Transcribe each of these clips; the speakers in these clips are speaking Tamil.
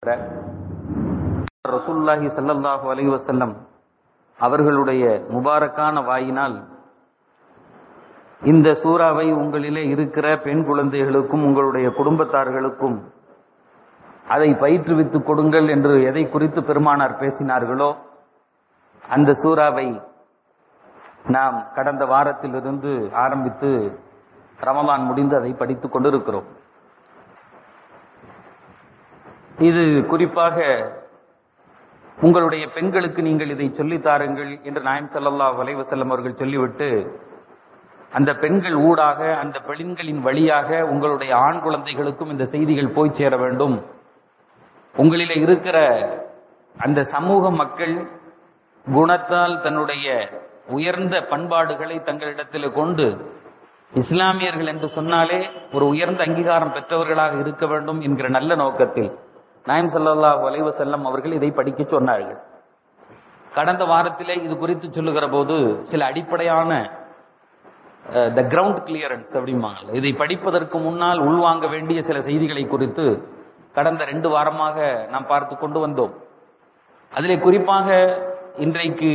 ரசூலுல்லாஹி ஸல்லல்லாஹு அலைஹி வஸல்லம் அவர்களுடைய முபாரக்கான வாயினால் இந்த சூறாவை உங்களிலே இருக்கிற பெண் குழந்தைகளுக்கும் உங்களுடைய குடும்பத்தார்களுக்கும் அதை பயிற்றுவித்துக் கொடுங்கள் என்று எதை குறித்து பெருமானார் பேசினார்களோ அந்த சூறாவை நாம் கடந்த வாரத்திலிருந்து ஆரம்பித்து ரமலான் முடிந்து அதை படித்துக் கொண்டிருக்கிறோம் இது குறிப்பாக உங்களுடைய பெண்களுக்கு நீங்கள் இதை சொல்லித் தாருங்கள் என்று நாயம் சல்லல்லா வலைவசல்லம் அவர்கள் சொல்லிவிட்டு அந்த பெண்கள் ஊடாக அந்த பெண்களின் வழியாக உங்களுடைய ஆண் குழந்தைகளுக்கும் இந்த செய்திகள் போய் சேர வேண்டும் உங்களில இருக்கிற அந்த சமூக மக்கள் குணத்தால் தன்னுடைய உயர்ந்த பண்பாடுகளை தங்களிடத்தில் கொண்டு இஸ்லாமியர்கள் என்று சொன்னாலே ஒரு உயர்ந்த அங்கீகாரம் பெற்றவர்களாக இருக்க வேண்டும் என்கிற நல்ல நோக்கத்தில் நாயம் சல்லா வலைவ செல்லம் அவர்கள் இதை படிக்க சொன்னார்கள் கடந்த வாரத்திலே இது குறித்து சொல்லுகிற போது சில அடிப்படையான த கிரவுண்ட் கிளியரன்ஸ் அப்படிம்பாங்க இதை படிப்பதற்கு முன்னால் உள்வாங்க வேண்டிய சில செய்திகளை குறித்து கடந்த ரெண்டு வாரமாக நாம் பார்த்து கொண்டு வந்தோம் அதிலே குறிப்பாக இன்றைக்கு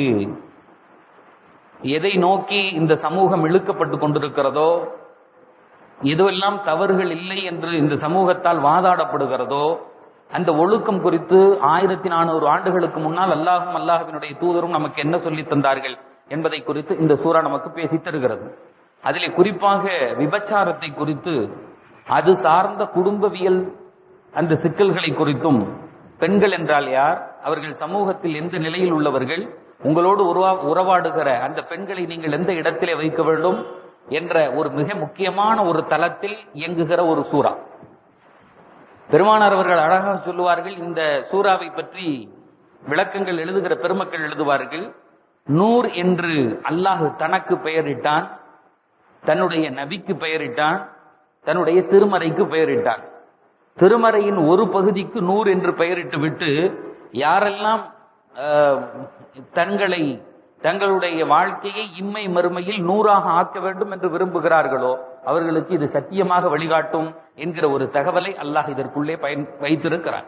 எதை நோக்கி இந்த சமூகம் இழுக்கப்பட்டு கொண்டிருக்கிறதோ எதுவெல்லாம் தவறுகள் இல்லை என்று இந்த சமூகத்தால் வாதாடப்படுகிறதோ அந்த ஒழுக்கம் குறித்து ஆயிரத்தி நானூறு ஆண்டுகளுக்கு முன்னால் அல்லாஹும் அல்லாஹுவினுடைய தூதரும் நமக்கு என்ன சொல்லி தந்தார்கள் என்பதை குறித்து இந்த சூறா நமக்கு பேசி தருகிறது அதிலே குறிப்பாக விபச்சாரத்தை குறித்து அது சார்ந்த குடும்பவியல் அந்த சிக்கல்களை குறித்தும் பெண்கள் என்றால் யார் அவர்கள் சமூகத்தில் எந்த நிலையில் உள்ளவர்கள் உங்களோடு உருவா உறவாடுகிற அந்த பெண்களை நீங்கள் எந்த இடத்திலே வைக்க வேண்டும் என்ற ஒரு மிக முக்கியமான ஒரு தளத்தில் இயங்குகிற ஒரு சூறா பெருமானார் அவர்கள் அழகாக சொல்லுவார்கள் இந்த சூறாவை பற்றி விளக்கங்கள் எழுதுகிற பெருமக்கள் எழுதுவார்கள் நூர் என்று அல்லாஹு தனக்கு பெயரிட்டான் தன்னுடைய நபிக்கு பெயரிட்டான் தன்னுடைய திருமறைக்கு பெயரிட்டான் திருமறையின் ஒரு பகுதிக்கு நூறு என்று பெயரிட்டு விட்டு யாரெல்லாம் தங்களை தங்களுடைய வாழ்க்கையை இம்மை மறுமையில் நூறாக ஆக்க வேண்டும் என்று விரும்புகிறார்களோ அவர்களுக்கு இது சத்தியமாக வழிகாட்டும் என்கிற ஒரு தகவலை அல்லாஹ் இதற்குள்ளே பயன் வைத்திருக்கிறார்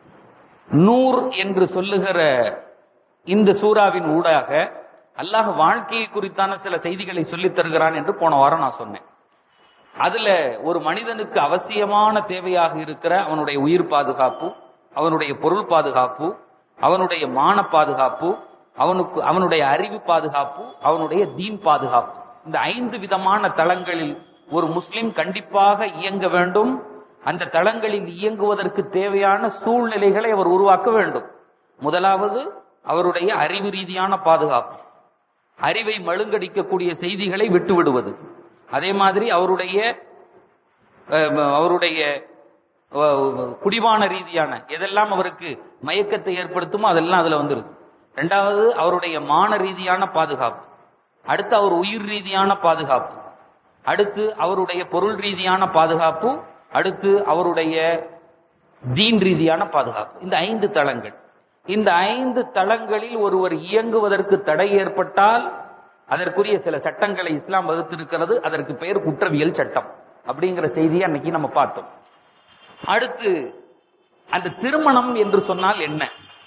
நூர் என்று சொல்லுகிற இந்த சூறாவின் ஊடாக அல்லாஹ் வாழ்க்கையை குறித்தான சில செய்திகளை சொல்லித் தருகிறான் என்று போன வாரம் நான் சொன்னேன் அதுல ஒரு மனிதனுக்கு அவசியமான தேவையாக இருக்கிற அவனுடைய உயிர் பாதுகாப்பு அவனுடைய பொருள் பாதுகாப்பு அவனுடைய மான பாதுகாப்பு அவனுக்கு அவனுடைய அறிவு பாதுகாப்பு அவனுடைய தீன் பாதுகாப்பு இந்த ஐந்து விதமான தளங்களில் ஒரு முஸ்லிம் கண்டிப்பாக இயங்க வேண்டும் அந்த தளங்களில் இயங்குவதற்கு தேவையான சூழ்நிலைகளை அவர் உருவாக்க வேண்டும் முதலாவது அவருடைய அறிவு ரீதியான பாதுகாப்பு அறிவை மழுங்கடிக்கக்கூடிய செய்திகளை விட்டு விடுவது அதே மாதிரி அவருடைய அவருடைய குடிவான ரீதியான எதெல்லாம் அவருக்கு மயக்கத்தை ஏற்படுத்துமோ அதெல்லாம் அதுல வந்துருது ரெண்டாவது அவருடைய மான ரீதியான பாதுகாப்பு அடுத்து அவர் உயிர் ரீதியான பாதுகாப்பு அடுத்து அவருடைய பொருள் ரீதியான பாதுகாப்பு அடுத்து அவருடைய தீன் ரீதியான பாதுகாப்பு இந்த ஐந்து தளங்கள் இந்த ஐந்து தளங்களில் ஒருவர் இயங்குவதற்கு தடை ஏற்பட்டால் அதற்குரிய சில சட்டங்களை இஸ்லாம் வகுத்திருக்கிறது அதற்கு பெயர் குற்றவியல் சட்டம் அப்படிங்கிற செய்தியை அன்னைக்கு நம்ம பார்த்தோம் அடுத்து அந்த திருமணம் என்று சொன்னால் என்ன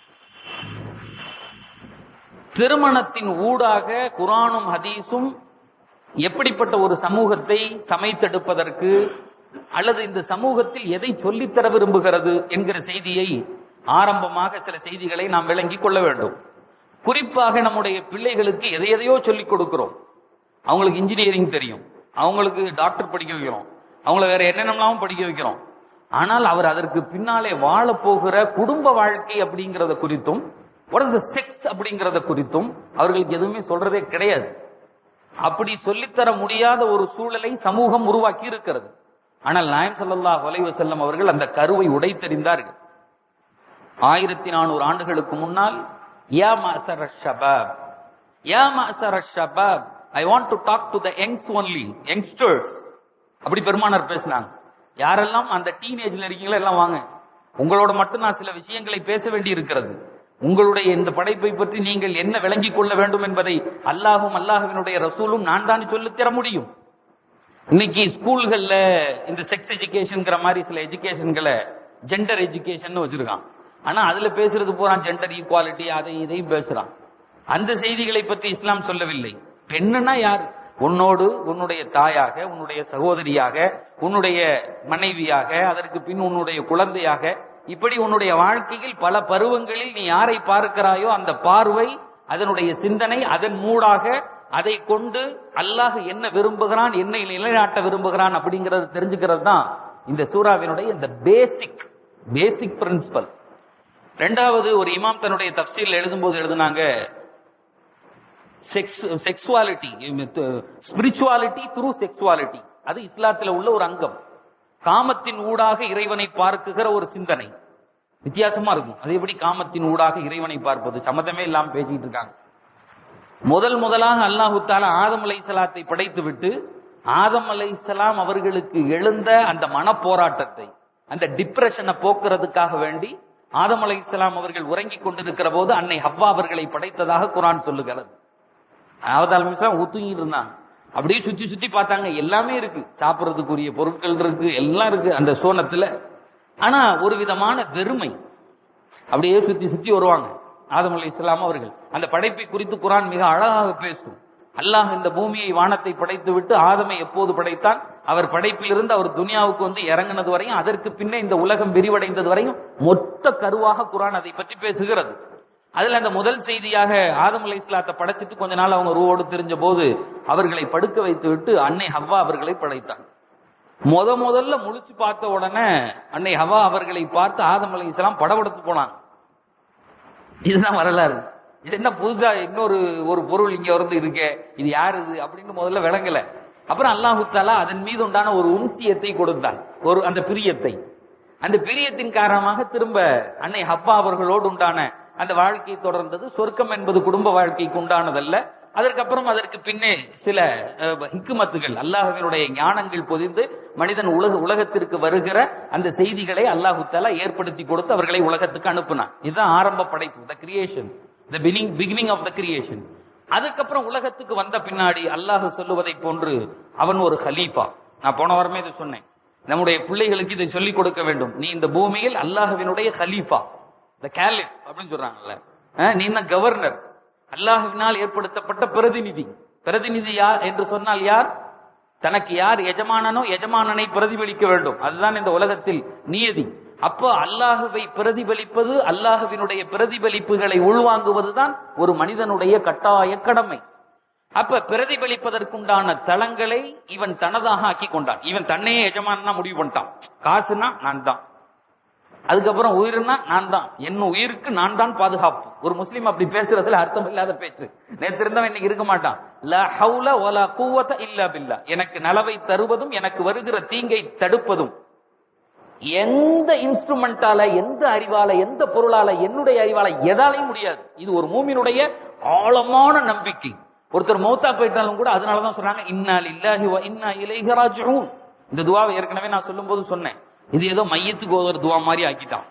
திருமணத்தின் ஊடாக குரானும் ஹதீஸும் எப்படிப்பட்ட ஒரு சமூகத்தை சமைத்தெடுப்பதற்கு அல்லது இந்த சமூகத்தில் எதை சொல்லித்தர விரும்புகிறது என்கிற செய்தியை ஆரம்பமாக சில செய்திகளை நாம் விளங்கிக் கொள்ள வேண்டும் குறிப்பாக நம்முடைய பிள்ளைகளுக்கு எதை எதையோ சொல்லிக் கொடுக்கிறோம் அவங்களுக்கு இன்ஜினியரிங் தெரியும் அவங்களுக்கு டாக்டர் படிக்க வைக்கிறோம் அவங்கள வேற என்னென்னலாம் படிக்க வைக்கிறோம் ஆனால் அவர் அதற்கு பின்னாலே வாழ போகிற குடும்ப வாழ்க்கை அப்படிங்கறத குறித்தும் செக்ஸ் அப்படிங்கறத குறித்தும் அவர்களுக்கு எதுவுமே சொல்றதே கிடையாது அப்படி சொல்லித்தர முடியாத ஒரு சூழலை சமூகம் உருவாக்கி இருக்கிறது ஆனால் நாயம் சல்லா வலைவ செல்லம் அவர்கள் அந்த கருவை உடைத்தெறிந்தார்கள் ஆயிரத்தி நானூறு ஆண்டுகளுக்கு முன்னால் யா மாசர ஷபாப் யா மாசர ஷபாப் I want to talk to the youngs only youngsters அப்படி பெருமானார் பேசினாங்க யாரெல்லாம் அந்த டீனேஜ்ல இருக்கீங்களோ எல்லாம் வாங்க உங்களோட மட்டும் நான் சில விஷயங்களை பேச வேண்டி இருக்கிறது உங்களுடைய இந்த படைப்பை பற்றி நீங்கள் என்ன விளங்கிக் கொள்ள வேண்டும் என்பதை அல்லாஹும் அல்லாஹுவினுடைய ரசூலும் நான் தான் சொல்லித் தர முடியும் இன்னைக்கு ஸ்கூல்கள்ல இந்த செக்ஸ் எஜுகேஷன்ங்கிற மாதிரி சில எஜுகேஷன்களை ஜெண்டர் எஜுகேஷன் வச்சிருக்கான் ஆனா அதுல பேசுறது பூரா ஜெண்டர் ஈக்குவாலிட்டி அதை இதையும் பேசுறான் அந்த செய்திகளை பற்றி இஸ்லாம் சொல்லவில்லை பெண்ணுனா யார் உன்னோடு உன்னுடைய தாயாக உன்னுடைய சகோதரியாக உன்னுடைய மனைவியாக அதற்கு பின் உன்னுடைய குழந்தையாக இப்படி உன்னுடைய வாழ்க்கையில் பல பருவங்களில் நீ யாரை பார்க்கிறாயோ அந்த பார்வை அதனுடைய சிந்தனை அதன் மூடாக அதை கொண்டு அல்லாஹ் என்ன விரும்புகிறான் என்னை நிலைநாட்ட விரும்புகிறான் அப்படிங்கறது தெரிஞ்சுக்கிறது தான் இந்த சூறாவினுடைய இந்த பேசிக் பேசிக் பிரின்சிபல் ரெண்டாவது ஒரு இமாம் தன்னுடைய தப்சீல் எழுதும்போது எழுதுனாங்க செக்ஸுவாலிட்டி ஸ்பிரிச்சுவாலிட்டி த்ரூ செக்ஸுவாலிட்டி அது இஸ்லாத்துல உள்ள ஒரு அங்கம் காமத்தின் ஊடாக இறைவனை பார்க்குகிற ஒரு சிந்தனை வித்தியாசமா இருக்கும் அது எப்படி காமத்தின் ஊடாக இறைவனை பார்ப்பது சம்மதமே இல்லாம பேசிட்டு இருக்காங்க முதல் முதலாக அல்லாஹு தாலா ஆதம் அலைசலாத்தை படைத்து விட்டு ஆதம் அலைசலாம் அவர்களுக்கு எழுந்த அந்த மன போராட்டத்தை அந்த டிப்ரெஷனை போக்குறதுக்காக வேண்டி ஆதம் அலைசலாம் அவர்கள் உறங்கிக் கொண்டிருக்கிற போது அன்னை ஹவ்வா அவர்களை படைத்ததாக குரான் சொல்லுகிறது ஆவதால் ஊத்துங்கி இருந்தாங்க அப்படியே சுத்தி சுத்தி பார்த்தாங்க எல்லாமே இருக்கு சாப்பிடறதுக்குரிய பொருட்கள் இருக்கு எல்லாம் இருக்கு அந்த சோனத்துல ஆனா ஒரு விதமான வெறுமை அப்படியே சுத்தி சுத்தி வருவாங்க ஆதம் அலி இஸ்லாம் அவர்கள் அந்த படைப்பை குறித்து குரான் மிக அழகாக பேசும் அல்லாஹ் இந்த பூமியை வானத்தை படைத்து விட்டு ஆதமை எப்போது படைத்தான் அவர் படைப்பிலிருந்து அவர் துனியாவுக்கு வந்து இறங்கினது வரையும் அதற்கு பின்னே இந்த உலகம் விரிவடைந்தது வரையும் மொத்த கருவாக குரான் அதை பற்றி பேசுகிறது அதுல அந்த முதல் செய்தியாக ஆதம் அலை இஸ்லாத்தை படைச்சிட்டு கொஞ்ச நாள் அவங்க ரூவோடு தெரிஞ்ச போது அவர்களை படுக்க வைத்து விட்டு அன்னை ஹவ்வா அவர்களை படைத்தாங்க முத முதல்ல முழிச்சு பார்த்த உடனே அன்னை ஹவா அவர்களை பார்த்து ஆதம் அலை இஸ்லாம் படபடுத்து போனாங்க இதுதான் வரலாறு இது என்ன புதுசா இன்னொரு ஒரு பொருள் இங்க வந்து இருக்கே இது யார் இது அப்படின்னு முதல்ல விளங்கல அப்புறம் அல்லாஹு தாலா அதன் மீது உண்டான ஒரு உம்சியத்தை கொடுத்தான் ஒரு அந்த பிரியத்தை அந்த பிரியத்தின் காரணமாக திரும்ப அன்னை ஹப்பா அவர்களோடு உண்டான அந்த வாழ்க்கை தொடர்ந்தது சொர்க்கம் என்பது குடும்ப வாழ்க்கைக்கு உண்டானதல்ல அதற்கப்புறம் அதற்கு பின்னே சில ஹிக்குமத்துகள் அல்லாஹுவினுடைய ஞானங்கள் பொதிந்து மனிதன் உலக உலகத்திற்கு வருகிற அந்த செய்திகளை அல்லாஹு தாலா ஏற்படுத்தி கொடுத்து அவர்களை உலகத்துக்கு அனுப்புனான் இதுதான் ஆரம்ப படைப்பு the creation the beginning beginning of the creation அதுக்கப்புறம் உலகத்துக்கு வந்த பின்னாடி அல்லாஹ் சொல்லுவதை போன்று அவன் ஒரு ஹலீஃபா நான் போன வாரமே இதை சொன்னேன் நம்முடைய பிள்ளைகளுக்கு இதை சொல்லிக் கொடுக்க வேண்டும் நீ இந்த பூமியில் அல்லாஹுவினுடைய ஹலீஃபா த கேலிஃப் அப்படின்னு சொல்றாங்கல்ல நீ தான் கவர்னர் அல்லாஹுவினால் ஏற்படுத்தப்பட்ட பிரதிநிதி பிரதிநிதி யார் என்று சொன்னால் யார் தனக்கு யார் எஜமானனோ எஜமானனை பிரதிபலிக்க வேண்டும் அதுதான் இந்த உலகத்தில் நியதி அப்போ அல்லாஹுவை பிரதிபலிப்பது அல்லாஹுவினுடைய பிரதிபலிப்புகளை உள்வாங்குவதுதான் ஒரு மனிதனுடைய கட்டாய கடமை அப்ப பிரதிபலிப்பதற்குண்டான தளங்களை இவன் தனதாக ஆக்கி கொண்டான் இவன் தன்னையே எஜமானா முடிவு பண்ணிட்டான் காசுனா நான் தான் அதுக்கப்புறம் உயிர்னா நான் தான் என் உயிருக்கு நான் தான் பாதுகாப்பு ஒரு முஸ்லீம் அப்படி பேசுறதுல அர்த்தம் இல்லாத பேச்சு நேற்று இருந்தவன் இன்னைக்கு இருக்க மாட்டான் லா ஹவுல வலா கூவத இல்லா பில்லா எனக்கு நலவை தருவதும் எனக்கு வருகிற தீங்கை தடுப்பதும் எந்த இன்ஸ்ட்ருமெண்டால எந்த அறிவால எந்த பொருளால என்னுடைய அறிவால எதாலையும் முடியாது இது ஒரு மூமினுடைய ஆழமான நம்பிக்கை ஒருத்தர் மௌத்தா போயிட்டாலும் கூட அதனாலதான் சொன்னாங்க இன்னால் இல்லாஹி இன்னா இலைஹி ராஜிஊன் இந்த துவாவை ஏற்கனவே நான் சொல்லும்போது சொன்னேன் இது ஏதோ மையத்துக்கு ஓதுற துவா மாதிரி ஆக்கிட்டான்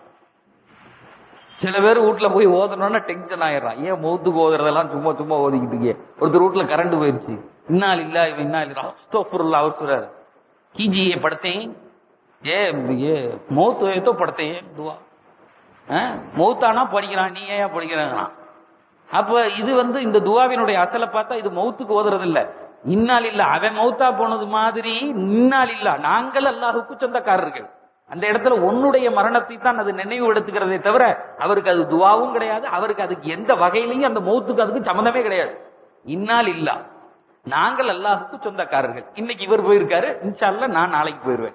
சில பேர் வீட்டுல போய் ஓதணும்னா டென்ஷன் ஆயிடுறான் ஏன் மௌத்துக்கு ஓதுறதெல்லாம் சும்மா சும்மா ஓதிக்கிட்டு இருக்கே ஒருத்தர் வீட்டுல கரண்ட் போயிருச்சு இன்னால் இல்லா இவன் இன்னா இல்லா அவர் சொல்றாரு कीजिए पढ़ते हैं ये ये मौत हुए तो पढ़ते हैं दुआ மௌத்தானா படிக்கிறான் நீ ஏன் படிக்கிறான் அப்ப இது வந்து இந்த துவாவினுடைய அசலை பார்த்தா இது மௌத்துக்கு ஓதுறது இல்ல இன்னால் இல்ல அவன் மௌத்தா போனது மாதிரி இன்னால் இல்ல நாங்கள் அல்லாஹுக்கு சொந்தக்காரர்கள் அந்த இடத்துல உன்னுடைய மரணத்தை தான் அது நினைவு எடுத்துக்கிறதே தவிர அவருக்கு அது துவாவும் கிடையாது அவருக்கு அதுக்கு எந்த வகையிலையும் அந்த மௌத்துக்கு அதுக்கு சம்மந்தமே கிடையாது இன்னால் இல்லா நாங்கள் அல்லாஹுக்கு சொந்தக்காரர்கள் இன்னைக்கு இவர் போயிருக்காரு இன்ஷால்ல நான் நாளைக்கு போயிருவேன்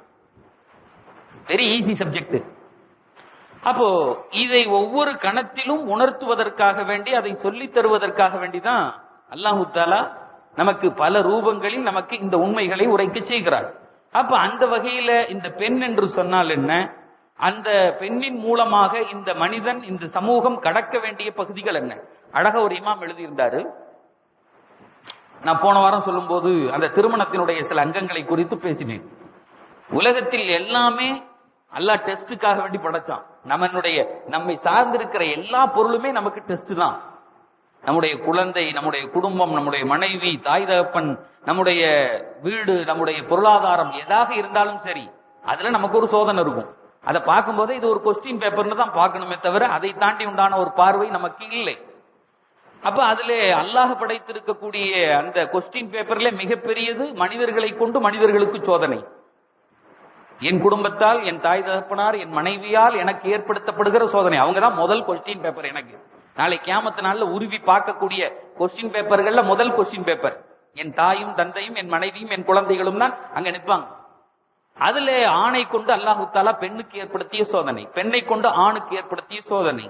வெரி ஈஸி சப்ஜெக்ட் அப்போ இதை ஒவ்வொரு கணத்திலும் உணர்த்துவதற்காக வேண்டி அதை சொல்லித் தருவதற்காக வேண்டிதான் அல்லாஹு தாலா நமக்கு பல ரூபங்களில் நமக்கு இந்த உண்மைகளை உரைக்க செய்கிறார் அப்ப அந்த வகையில இந்த பெண் என்று சொன்னால் என்ன அந்த பெண்ணின் மூலமாக இந்த மனிதன் இந்த சமூகம் கடக்க வேண்டிய பகுதிகள் என்ன அழகா ஒரு இமாம் எழுதியிருந்தாரு நான் போன வாரம் சொல்லும்போது அந்த திருமணத்தினுடைய சில அங்கங்களை குறித்து பேசினேன் உலகத்தில் எல்லாமே அல்லா டெஸ்டுக்காக வேண்டி படைச்சான் நம்மளுடைய நம்மை சார்ந்திருக்கிற எல்லா பொருளுமே நமக்கு டெஸ்ட் தான் நம்முடைய குழந்தை நம்முடைய குடும்பம் நம்முடைய மனைவி தாய் தகப்பன் நம்முடைய வீடு நம்முடைய பொருளாதாரம் எதாக இருந்தாலும் சரி அதுல நமக்கு ஒரு சோதனை இருக்கும் அதை பார்க்கும்போது இது ஒரு கொஸ்டின் பேப்பர்னு தான் பார்க்கணுமே தவிர அதை தாண்டி உண்டான ஒரு பார்வை நமக்கு இல்லை அப்ப அதுல அல்லாஹ் படைத்திருக்கக்கூடிய அந்த கொஸ்டின் பேப்பர்ல மிகப்பெரியது மனிதர்களை கொண்டு மனிதர்களுக்கு சோதனை என் குடும்பத்தால் என் தாய் தகப்பனார் என் மனைவியால் எனக்கு ஏற்படுத்தப்படுகிற சோதனை அவங்க தான் முதல் கொஸ்டின் பேப்பர் எனக்கு நாளை கியாமத்து நாள்ல உருவி பார்க்கக்கூடிய கொஸ்டின் பேப்பர்கள்ல முதல் கொஸ்டின் பேப்பர் என் தாயும் தந்தையும் என் மனைவியும் என் குழந்தைகளும் தான் அங்க நிற்பாங்க அதுல ஆணை கொண்டு அல்லாஹு தாலா பெண்ணுக்கு ஏற்படுத்திய சோதனை பெண்ணை கொண்டு ஆணுக்கு ஏற்படுத்திய சோதனை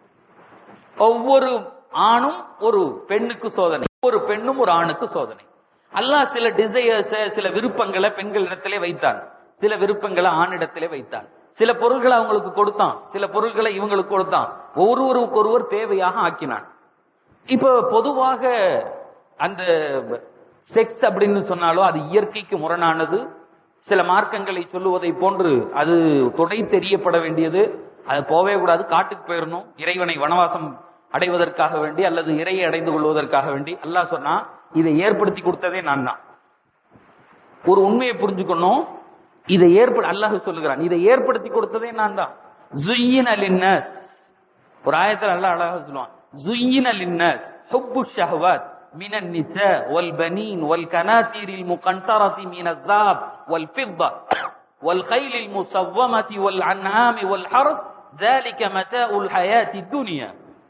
ஒவ்வொரு ஆணும் ஒரு பெண்ணுக்கு சோதனை ஒரு பெண்ணும் ஒரு ஆணுக்கு சோதனை அல்லாஹ் சில டிசையர்ஸ் சில விருப்பங்களை பெண்களிடத்திலே வைத்தான் சில விருப்பங்களை ஆணிடத்திலே வைத்தான் சில பொருள்களை அவங்களுக்கு கொடுத்தான் சில பொருள்களை இவங்களுக்கு கொடுத்தான் ஒருவருக்கு ஒருவர் தேவையாக ஆக்கினான் இப்ப பொதுவாக அந்த செக்ஸ் அப்படின்னு சொன்னாலும் அது இயற்கைக்கு முரணானது சில மார்க்கங்களை சொல்லுவதை போன்று அது தொடை தெரியப்பட வேண்டியது அது போவே கூடாது காட்டுக்கு போயிடணும் இறைவனை வனவாசம் அடைவதற்காக வேண்டி அல்லது இறையை அடைந்து கொள்வதற்காக வேண்டி அல்லாஹ் சொன்னா இதை ஏற்படுத்தி கொடுத்ததே நான் தான் ஒரு உண்மையை புரிஞ்சுக்கணும் இதை ஏற்பட அல்லாஹ் சொல்லுகிறான் இதை ஏற்படுத்தி கொடுத்ததே நான் தான் ஜுய்யின் அலின்னஸ் ஒரு ஆயத்தில் அல்லாஹ் அழகாக சொல்லுவான் ஜுய்யின் அலின்னஸ் ஹுப்பு ஷஹவத் من النساء والبنين والكناتير المقنطرة من الذهب والفضة والخيل المصومة والأنعام والحرث ذلك متاع الحياة الدنيا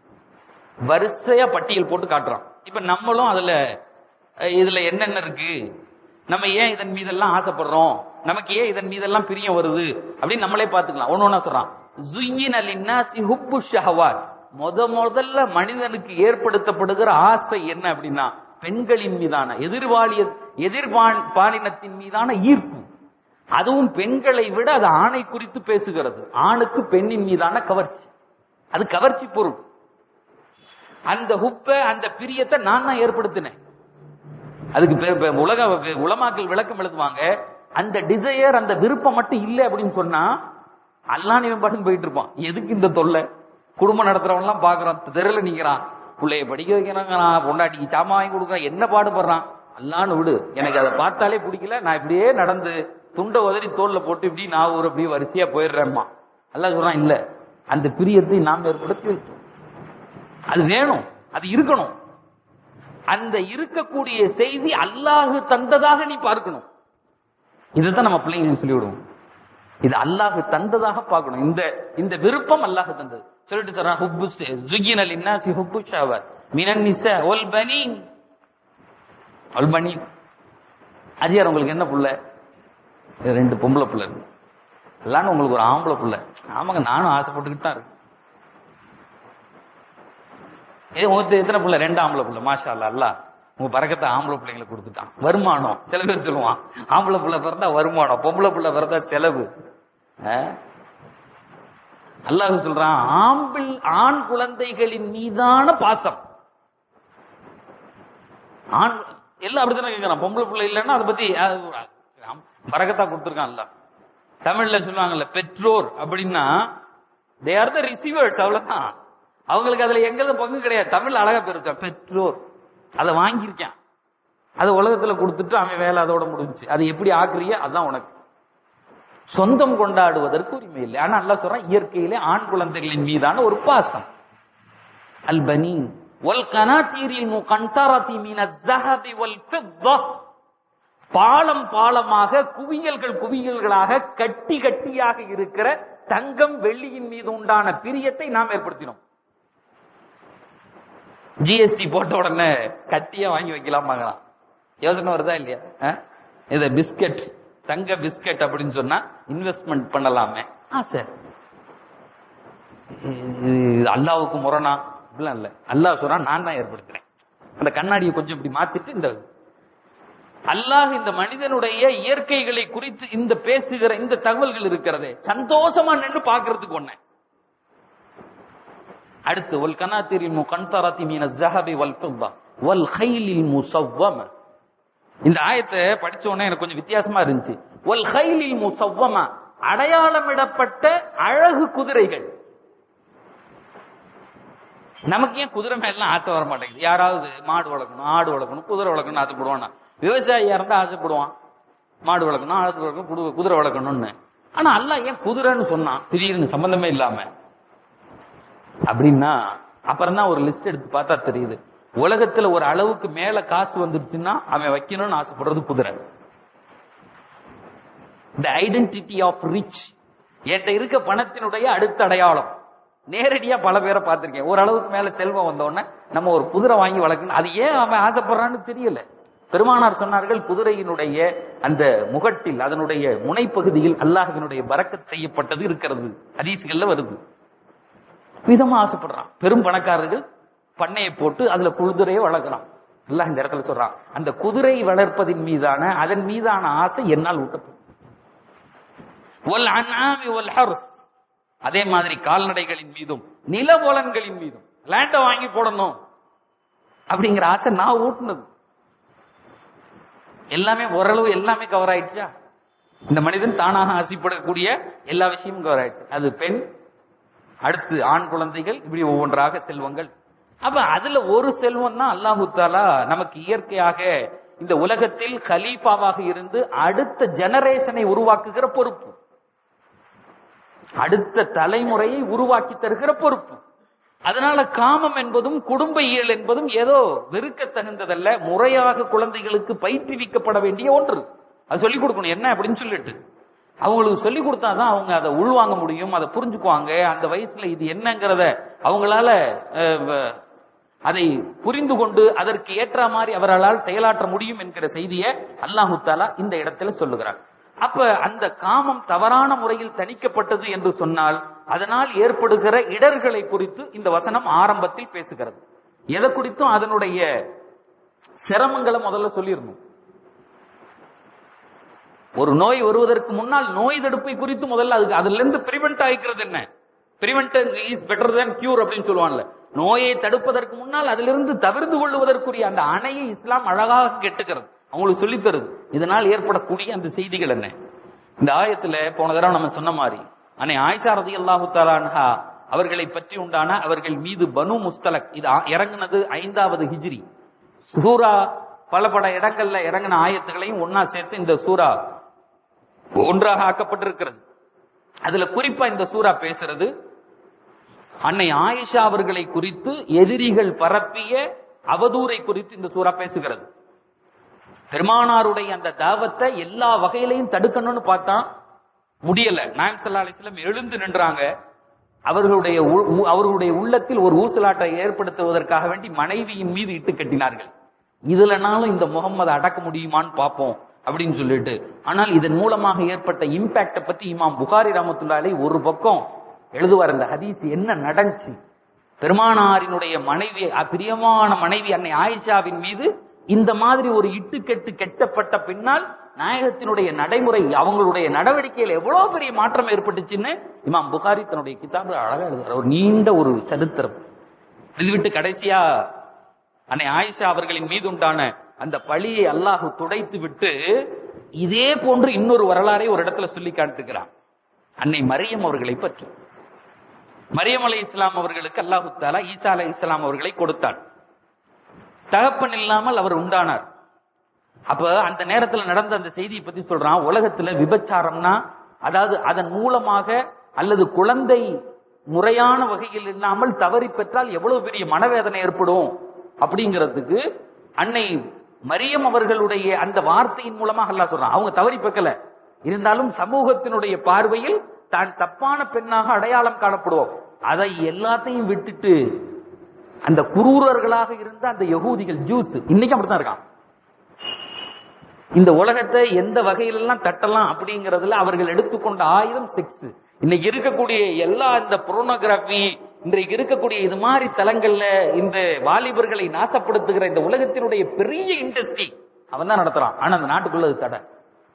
வரிசையா பட்டியல் போட்டு காட்டுறான் இப்ப நம்மளும் அதுல அஹ், இதுல என்னென்ன இருக்கு நம்ம ஏன் இதன் மீதெல்லாம் ஆசைப்படுறோம் நமக்கு ஏன் இதன் மீதெல்லாம் பிரியம் வருது அப்படின்னு நம்மளே பாத்துக்கலாம் ஒண்ணு ஒண்ணா சொல்றான் ஜுய்யின் அலின்னாசி ஹுப்பு ஷஹவாத் முத முதல்ல மனிதனுக்கு ஏற்படுத்தப்படுகிற ஆசை என்ன அப்படின்னா பெண்களின் மீதான எதிர்வாளிய எதிர்பான் பாலினத்தின் மீதான ஈர்ப்பு அதுவும் பெண்களை விட அது ஆணை குறித்து பேசுகிறது ஆணுக்கு பெண்ணின் மீதான கவர்ச்சி அது கவர்ச்சி பொருள் அந்த ஹுப்ப அந்த பிரியத்தை நான் தான் ஏற்படுத்தினேன் அதுக்கு பெ- பெ- உலக உலமாக்கள் விளக்கம் எழுதுவாங்க அந்த டிசையர் அந்த விருப்பம் மட்டும் இல்லை அப்படின்னு சொன்னா அல்லாஹ் இவன் பாட்டுன்னு போயிட்டு இருப்பான் எதுக்கு இந்த தொல்லை குடும்பம் நடத்துறவன் எல்லாம் பாக்குறான் தெருல நிக்கிறான் பிள்ளைய படிக்க வைக்கிறாங்க நான் பொண்டாட்டிக்கு சாமான் வாங்கி கொடுக்குறான் என்ன பாடுபடுறான் அல்லான்னு விடு எனக்கு அதை பார்த்தாலே பிடிக்கல நான் இப்படியே நடந்து துண்டை உதறி தோல்ல போட்டு இப்படி நான் ஒரு அப்படியே வரிசையா போயிடுறேம்மா அல்லாஹ் சொல்றான் இல்ல அந்த பிரியத்தை நாம் ஏற்படுத்தி வைத்தோம் அது வேணும் அது இருக்கணும் அந்த இருக்கக்கூடிய செய்தி அல்லாஹு தந்ததாக நீ பார்க்கணும் இதுதான் நம்ம பிள்ளைங்களுக்கு சொல்லி விடுவோம் இது அல்லாஹு தந்ததாக பார்க்கணும் இந்த இந்த விருப்பம் அல்லாஹ் தந்தது சொல்லிட்டு சொல்றான் ஹுப்பு ஜுகின் அல் இன்னாசி ஹுப்பு ஷாவர் மினன் நிச ஒல் பனீன் ஒல் பனீன் அஜியார் உங்களுக்கு என்ன புள்ள இது ரெண்டு பொம்பளை புள்ள இருக்கு எல்லாரும் உங்களுக்கு ஒரு ஆம்பளை புள்ள ஆமாங்க நானும் ஆசைப்பட்டுக்கிட்டு தான் இருக்கேன் ஏ உங்களுக்கு எத்தனை புள்ள ரெண்டு ஆம்பளை புள்ள மாஷா அல்லா அல்லா உங்க பறக்கத்தை ஆம்பளை பிள்ளைங்களை கொடுத்துட்டான் வருமானம் சில பேர் சொல்லுவான் ஆம்பளை புள்ள பிறந்தா வருமானம் பொம்பளை புள்ள பிறந்தா செலவு ஆ? அல்லாஹ் சொல்றான் ஆம்பிள் ஆண் குழந்தைகளின் மீதான பாசம் ஆண் எல்லாம் அப்படித்தானே கேட்கறான் பொம்பளை பிள்ளை இல்லைன்னா அதை பத்தி பறக்கத்தா கொடுத்துருக்கான் அல்ல தமிழ்ல சொல்லுவாங்கல்ல பெற்றோர் அப்படின்னா தே ஆர் த ரிசீவர்ஸ் அவ்வளவுதான் அவங்களுக்கு அதுல எங்கேயும் பங்கு கிடையாது தமிழ் அழகா பேர் பெற்றோர் அதை வாங்கியிருக்கான் அதை உலகத்துல கொடுத்துட்டு அவன் வேலை அதோட முடிஞ்சுச்சு அது எப்படி ஆக்குறிய அதான் உனக்கு சொந்தம் கொண்டாடுவதற்கு உரிமை இல்லை ஆனா அல்லாஹ் சொல்றான் இயற்கையிலே ஆண் குழந்தைகளின் மீதான ஒரு பாசம் அல் பனீன் வல் கனாத்தீரில் முகந்தரதி மின الذهب والفضة பாலம் பாலமாக குவியல்கள் குவியல்களாக கட்டி கட்டியாக இருக்கிற தங்கம் வெள்ளியின் மீது உண்டான பிரியத்தை நாம் ஏற்படுத்தினோம் ஜிஎஸ்டி போட்ட உடனே கட்டியா வாங்கி வைக்கலாம் வாங்கலாம் யோசனை வருதா இல்லையா அஹ்? இது பிஸ்கட் தங்க பிஸ்கட் அப்படின்னு சொன்னா இன்வெஸ்ட்மெண்ட் பண்ணலாமே ஆசை இது அல்லாவுக்கு முரணா அப்படிலாம் இல்ல அல்லாஹ் சொல்றான் நான் தான் ஏற்படுத்துறேன் அந்த கண்ணாடியை கொஞ்சம் இப்படி மாத்திட்டு இந்த அல்லாஹ் இந்த மனிதனுடைய இயற்கைகளை குறித்து இந்த பேசுகிற இந்த தகவல்கள் இருக்கிறதே சந்தோஷமா நின்று பாக்குறதுக்கு ஒண்ணு அடுத்து வல் கனாத்திரில் முகந்தரத்தி மீன ஜஹபி வல் ஃபித்தா வல் கைலில் முசவ்வம இந்த ஆயத்தை படிச்ச உடனே எனக்கு கொஞ்சம் வித்தியாசமா இருந்துச்சு வல் கைலில் முசவ்வம அடையாளமிடப்பட்ட அழகு குதிரைகள் நமக்கு ஏன் குதிரை மேலாம் ஆசை வர மாட்டேங்குது யாராவது மாடு வளர்க்கணும் ஆடு வளர்க்கணும் குதிரை வளர்க்கணும் ஆசைப்படுவானா விவசாயியா இருந்தா ஆசைப்படுவான் மாடு வளர்க்கணும் ஆடு வளர்க்கணும் குடு- குதிரை வளர்க்கணும்னு ஆனா அல்லாஹ் ஏன் குதிரைன்னு சொன்னான் திடீர்னு சம்பந்தமே இல்லாம அப்படின்னா அப்புறம் தான் ஒரு லிஸ்ட் எடுத்து பார்த்தா தெரியுது உலகத்துல ஒரு அளவுக்கு மேல காசு வந்துருச்சுன்னா அவன் வைக்கணும்னு ஆசைப்படுறது குதிரை த ஐடென்டிட்டி ஆஃப் ரிச் என்கிட்ட இருக்க பணத்தினுடைய அடுத்த அடையாளம் நேரடியா பல பேரை பார்த்திருக்கேன் ஓரளவுக்கு மேல செல்வம் வந்தோடனே நம்ம ஒரு குதிரை வாங்கி வளர்க்கணும் அது ஏன் அவன் ஆசைப்படுறான்னு தெரியல பெருமானார் சொன்னார்கள் குதிரையினுடைய அந்த முகட்டில் அதனுடைய முனைப்பகுதியில் அல்லாஹ்வினுடைய பறக்கத் செய்யப்பட்டது இருக்கிறது ஹதீஸ்கள்ல வருது விதமா ஆசைப்படுறான் பெரும் பணக்காரர்கள் பண்ணையை போட்டு அதுல குதிரையை வளர்க்குறான் அல்லாஹ் இந்த இடத்துல சொல்றான் அந்த குதிரை வளர்ப்பதின் மீதான அதன் மீதான ஆசை என்னால் ஊட்டப்படும் ஒல் அன்ஆமி ஒல் ஹர்ஸ் அதே மாதிரி கால்நடைகளின் மீதும் நிலபோலன்களின் மீதும் லேண்ட வாங்கி போடணும் அப்படிங்கிற ஆசை நான் ஊட்டுனது எல்லாமே ஓரளவு எல்லாமே கவர் ஆயிடுச்சா இந்த மனிதன் தானாக ஆசைப்படக்கூடிய எல்லா விஷயமும் கவர் ஆயிடுச்சு அது பெண் அடுத்து ஆண் குழந்தைகள் இப்படி ஒவ்வொன்றாக செல்வங்கள் அப்ப அதுல ஒரு செல்வம் தான் அல்லாஹு தாலா நமக்கு இயற்கையாக இந்த உலகத்தில் கலீஃபாவாக இருந்து அடுத்த ஜெனரேஷனை உருவாக்குகிற பொறுப்பு அடுத்த தலைமுறையை உருவாக்கி தருகிற பொறுப்பு அதனால காமம் என்பதும் குடும்ப இயல் என்பதும் ஏதோ வெறுக்க தகுந்ததல்ல முறையாக குழந்தைகளுக்கு பயிற்றுவிக்கப்பட வேண்டிய ஒன்று அது சொல்லிக் கொடுக்கணும் என்ன அப்படின்னு சொல்லிட்டு அவங்களுக்கு சொல்லி கொடுத்தாதான் அவங்க அதை உள்வாங்க முடியும் அதை புரிஞ்சுக்குவாங்க அந்த வயசுல இது என்னங்கிறத அவங்களால அஹ், வ- அதை புரிந்து கொண்டு அதற்கு ஏற்ற மாதிரி அவர்களால் செயலாற்ற முடியும் என்கிற செய்தியை அல்லாஹு தாலா இந்த இடத்துல சொல்லுகிறார் அப்ப அந்த காமம் தவறான முறையில் தணிக்கப்பட்டது என்று சொன்னால் அதனால் ஏற்படுகிற இடர்களை குறித்து இந்த வசனம் ஆரம்பத்தில் பேசுகிறது எதை குறித்தும் அதனுடைய சிரமங்களை முதல்ல சொல்லிடணும் ஒரு நோய் வருவதற்கு முன்னால் நோய் தடுப்பை குறித்து முதல்ல அதுக்கு அதுல இருந்து பிரிவென்ட் ஆகிக்கிறது என்ன prevent is better than cure அப்படின்னு சொல்லுவாங்கல்ல நோயை தடுப்பதற்கு முன்னால் அதிலிருந்து தவிர்த்து கொள்வதற்குரிய அந்த அணையை இஸ்லாம் அழகாக கெட்டுக்கிறது அவங்களுக்கு சொல்லித் தருது இதனால் ஏற்படக்கூடிய அந்த செய்திகள் என்ன இந்த ஆயத்துல போன தடவை நம்ம சொன்ன மாதிரி அன்னை ஆயிஷா ரதி அல்லாஹு தாலான்ஹா அவர்களை பற்றி உண்டான அவர்கள் மீது பனு முஸ்தலக் இது ஆ- இறங்குனது ஐந்தாவது ஹிஜ்ரி சூரா பல பல இடங்கள்ல இறங்கின ஆயத்துகளையும் ஒன்னா சேர்த்து இந்த சூரா ஒன்றாக ஆக்கப்பட்டிருக்கிறது அதுல குறிப்பா இந்த சூரா பேசுறது அன்னை ஆயிஷா அவர்களை குறித்து எதிரிகள் பரப்பிய அவதூறை குறித்து இந்த சூரா பேசுகிறது பெருமானாருடைய அந்த தாவத்தை எல்லா வகையிலையும் தடுக்கணும்னு பார்த்தா முடியல நாயம் சல்லா அலிஸ்லாம் எழுந்து நின்றாங்க அவர்களுடைய உ- உ- அவர்களுடைய உள்ளத்தில் ஒரு ஊசலாட்டை ஏற்படுத்துவதற்காக வேண்டி மனைவியின் மீது இட்டு கட்டினார்கள் இதுலனாலும் இந்த முகம்மது அடக்க முடியுமான்னு பார்ப்போம் அப்படின்னு சொல்லிட்டு ஆனால் இதன் மூலமாக ஏற்பட்ட இம்பாக்ட பத்தி இமாம் புகாரி ரஹமத்துல்லாலை ஒரு பக்கம் எழுதுவார் இந்த ஹதீஸ் என்ன நடந்துச்சு பெருமானாரினுடைய மனைவி அ- பிரியமான மனைவி அன்னை ஆயிஷாவின் மீது இந்த மாதிரி ஒரு இட்டுக்கெட்டு கெட்டப்பட்ட பின்னால் நாயகத்தினுடைய நடைமுறை அவங்களுடைய நடவடிக்கையில் எவ்வளவு பெரிய மாற்றம் ஏற்பட்டுச்சுன்னு இமாம் புகாரி தன்னுடைய கிதாபு அழகா எழுதுறார் ஒரு நீண்ட ஒரு சரித்திரம் எழுதிவிட்டு கடைசியா அன்னை ஆயிஷா அவர்களின் மீது உண்டான அந்த பழியை அல்லாஹ் துடைத்து விட்டு இதே போன்று இன்னொரு வரலாறை ஒரு இடத்துல சொல்லி காட்டுகிறான் அன்னை மரியம் அவர்களை பற்றி மரியம் அலை இஸ்லாம் அவர்களுக்கு அல்லாஹு தாலா ஈசா அலை இஸ்லாம் அவர்களை கொடுத்தான் தகப்பன் இல்லாமல் அவர் உண்டானார் அப்ப அந்த நேரத்துல நடந்த அந்த செய்தியை பத்தி சொல்றான் உலகத்துல விபச்சாரம்னா அதாவது அதன் மூலமாக அல்லது குழந்தை முறையான வகையில் இல்லாமல் தவறி பெற்றால் எவ்வளவு பெரிய மனவேதனை ஏற்படும் அப்படிங்கிறதுக்கு அன்னை மரியம் அவர்களுடைய அந்த வார்த்தையின் மூலமாக அல்லாஹ் சொல்றான் அவங்க தவறி பெக்கல இருந்தாலும் சமூகத்தினுடைய பார்வையில் தான் தப்பான பெண்ணாக அடையாளம் காணப்படுவோம் அதை எல்லாத்தையும் விட்டுட்டு அந்த குரூரர்களாக இருந்த அந்த யகூதிகள் ஜூஸ் இன்னைக்கு அப்படித்தான் இருக்கான் இந்த உலகத்தை எந்த வகையிலெல்லாம் தட்டலாம் அப்படிங்கறதுல அவர்கள் எடுத்துக்கொண்ட ஆயுதம் செக்ஸ் இன்னைக்கு இருக்கக்கூடிய எல்லா இந்த புரோனோகிராபி இன்றைக்கு இருக்கக்கூடிய இது மாதிரி தலங்கள்ல இந்த வாலிபர்களை நாசப்படுத்துகிற இந்த உலகத்தினுடைய பெரிய இண்டஸ்ட்ரி அவன் தான் நடத்துறான் ஆனா அந்த நாட்டுக்குள்ள அது தடை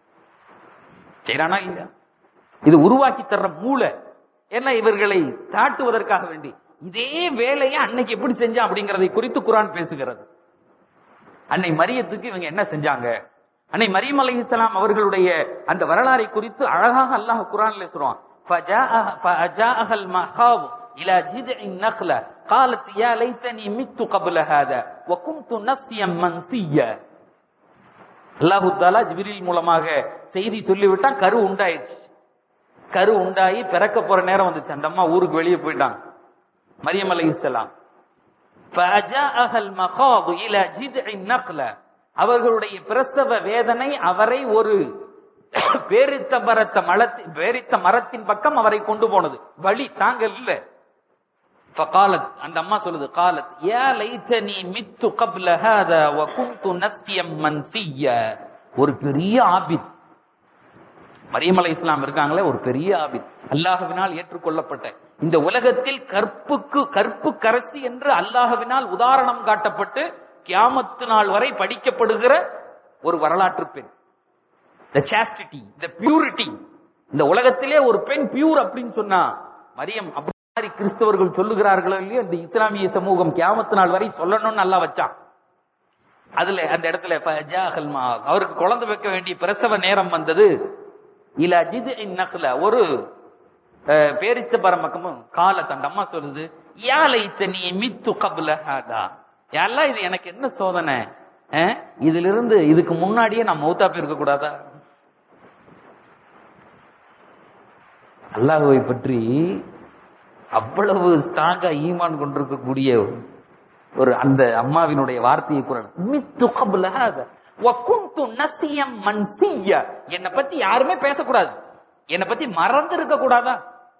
செய்யறானா இல்ல இது உருவாக்கி தர்ற மூளை ஏன்னா இவர்களை தாட்டுவதற்காக வேண்டி இதே வேலையை அன்னைக்கு எப்படி செஞ்சான் அப்படிங்கறதை குறித்து குரான் பேசுகிறது அன்னை மரியத்துக்கு இவங்க என்ன செஞ்சாங்க அன்னை மரியம் அலைஹிஸ்ஸலாம் அவர்களுடைய அந்த வரலாறை குறித்து அழகாக அல்லாஹ் குர்ஆன்ல சொல்றான் فجاء- فأجاءها المخاض إلى جذع النخلة قالت يا ليتني مت قبل هذا وكنت نسيا منسيا அல்லாஹு தாலா ஜிப்ரீல் மூலமாக செய்தி சொல்லிவிட்டான் கரு உண்டாயிடுச்சு கரு உண்டாகி பிறக்க போற நேரம் வந்துச்சு அந்த அம்மா ஊருக்கு வெளியே போயிட்டாங்க மரியம் அலை இஸ்லாம் அவர்களுடைய பிரசவ வேதனை அவரை ஒரு பேரித்த மரத்த மலத்தி பேரித்த மரத்தின் பக்கம் அவரை கொண்டு போனது வழி தாங்க இல்ல ஃபகாலத் அந்த அம்மா சொல்லுது காலத் யா லைத்தனி மித்து கப்ல ஹாதா வ குன்து நஸ்யம் மன்சிய ஒரு பெரிய ஆபித் மரியம் அலை இஸ்லாம் இருக்காங்களே ஒரு பெரிய ஆபித் அல்லாஹ்வினால் ஏற்றுக்கொள்ளப்பட்ட இந்த உலகத்தில் கற்புக்கு கற்பு கரசி என்று அல்லாஹ்வினால் உதாரணம் காட்டப்பட்டு கியாமத்து நாள் வரை படிக்கப்படுகிற ஒரு வரலாற்று பெண் த சாஸ்டிட்டி த பியூரிட்டி இந்த உலகத்திலே ஒரு பெண் பியூர் அப்படின்னு சொன்னா மரியம் அப்படி மாதிரி கிறிஸ்தவர்கள் சொல்லுகிறார்களோ இல்லையோ இந்த இஸ்லாமிய சமூகம் கியாமத்து நாள் வரை சொல்லணும்னு நல்லா வச்சான் அதுல அந்த இடத்துல ஃபஜாஹல் மா அவருக்கு குழந்தை வைக்க வேண்டிய பிரசவ நேரம் வந்தது இல ஜிது நகல ஒரு அஹ், பேரிச்ச பரமக்கமும் கால தந்த அம்மா சொல்லுது யாலை நீ மித்து கபுல ஹாதா யாரெல்லாம் இது எனக்கு என்ன சோதனை அஹ், இதிலிருந்து இதுக்கு முன்னாடியே நான் மௌத்தா போயிருக்க கூடாதா அல்லாஹுவை பற்றி அவ்வளவு ஸ்ட்ராங்கா ஈமான் கொண்டிருக்கக்கூடிய ஒரு அந்த அம்மாவினுடைய வார்த்தையை குரல் மித்து கபுல ஹாதா வகுந்து நசியம் மன்சிய என்னை பத்தி யாருமே பேசக்கூடாது என்னை பத்தி மறந்து இருக்க கூடாதா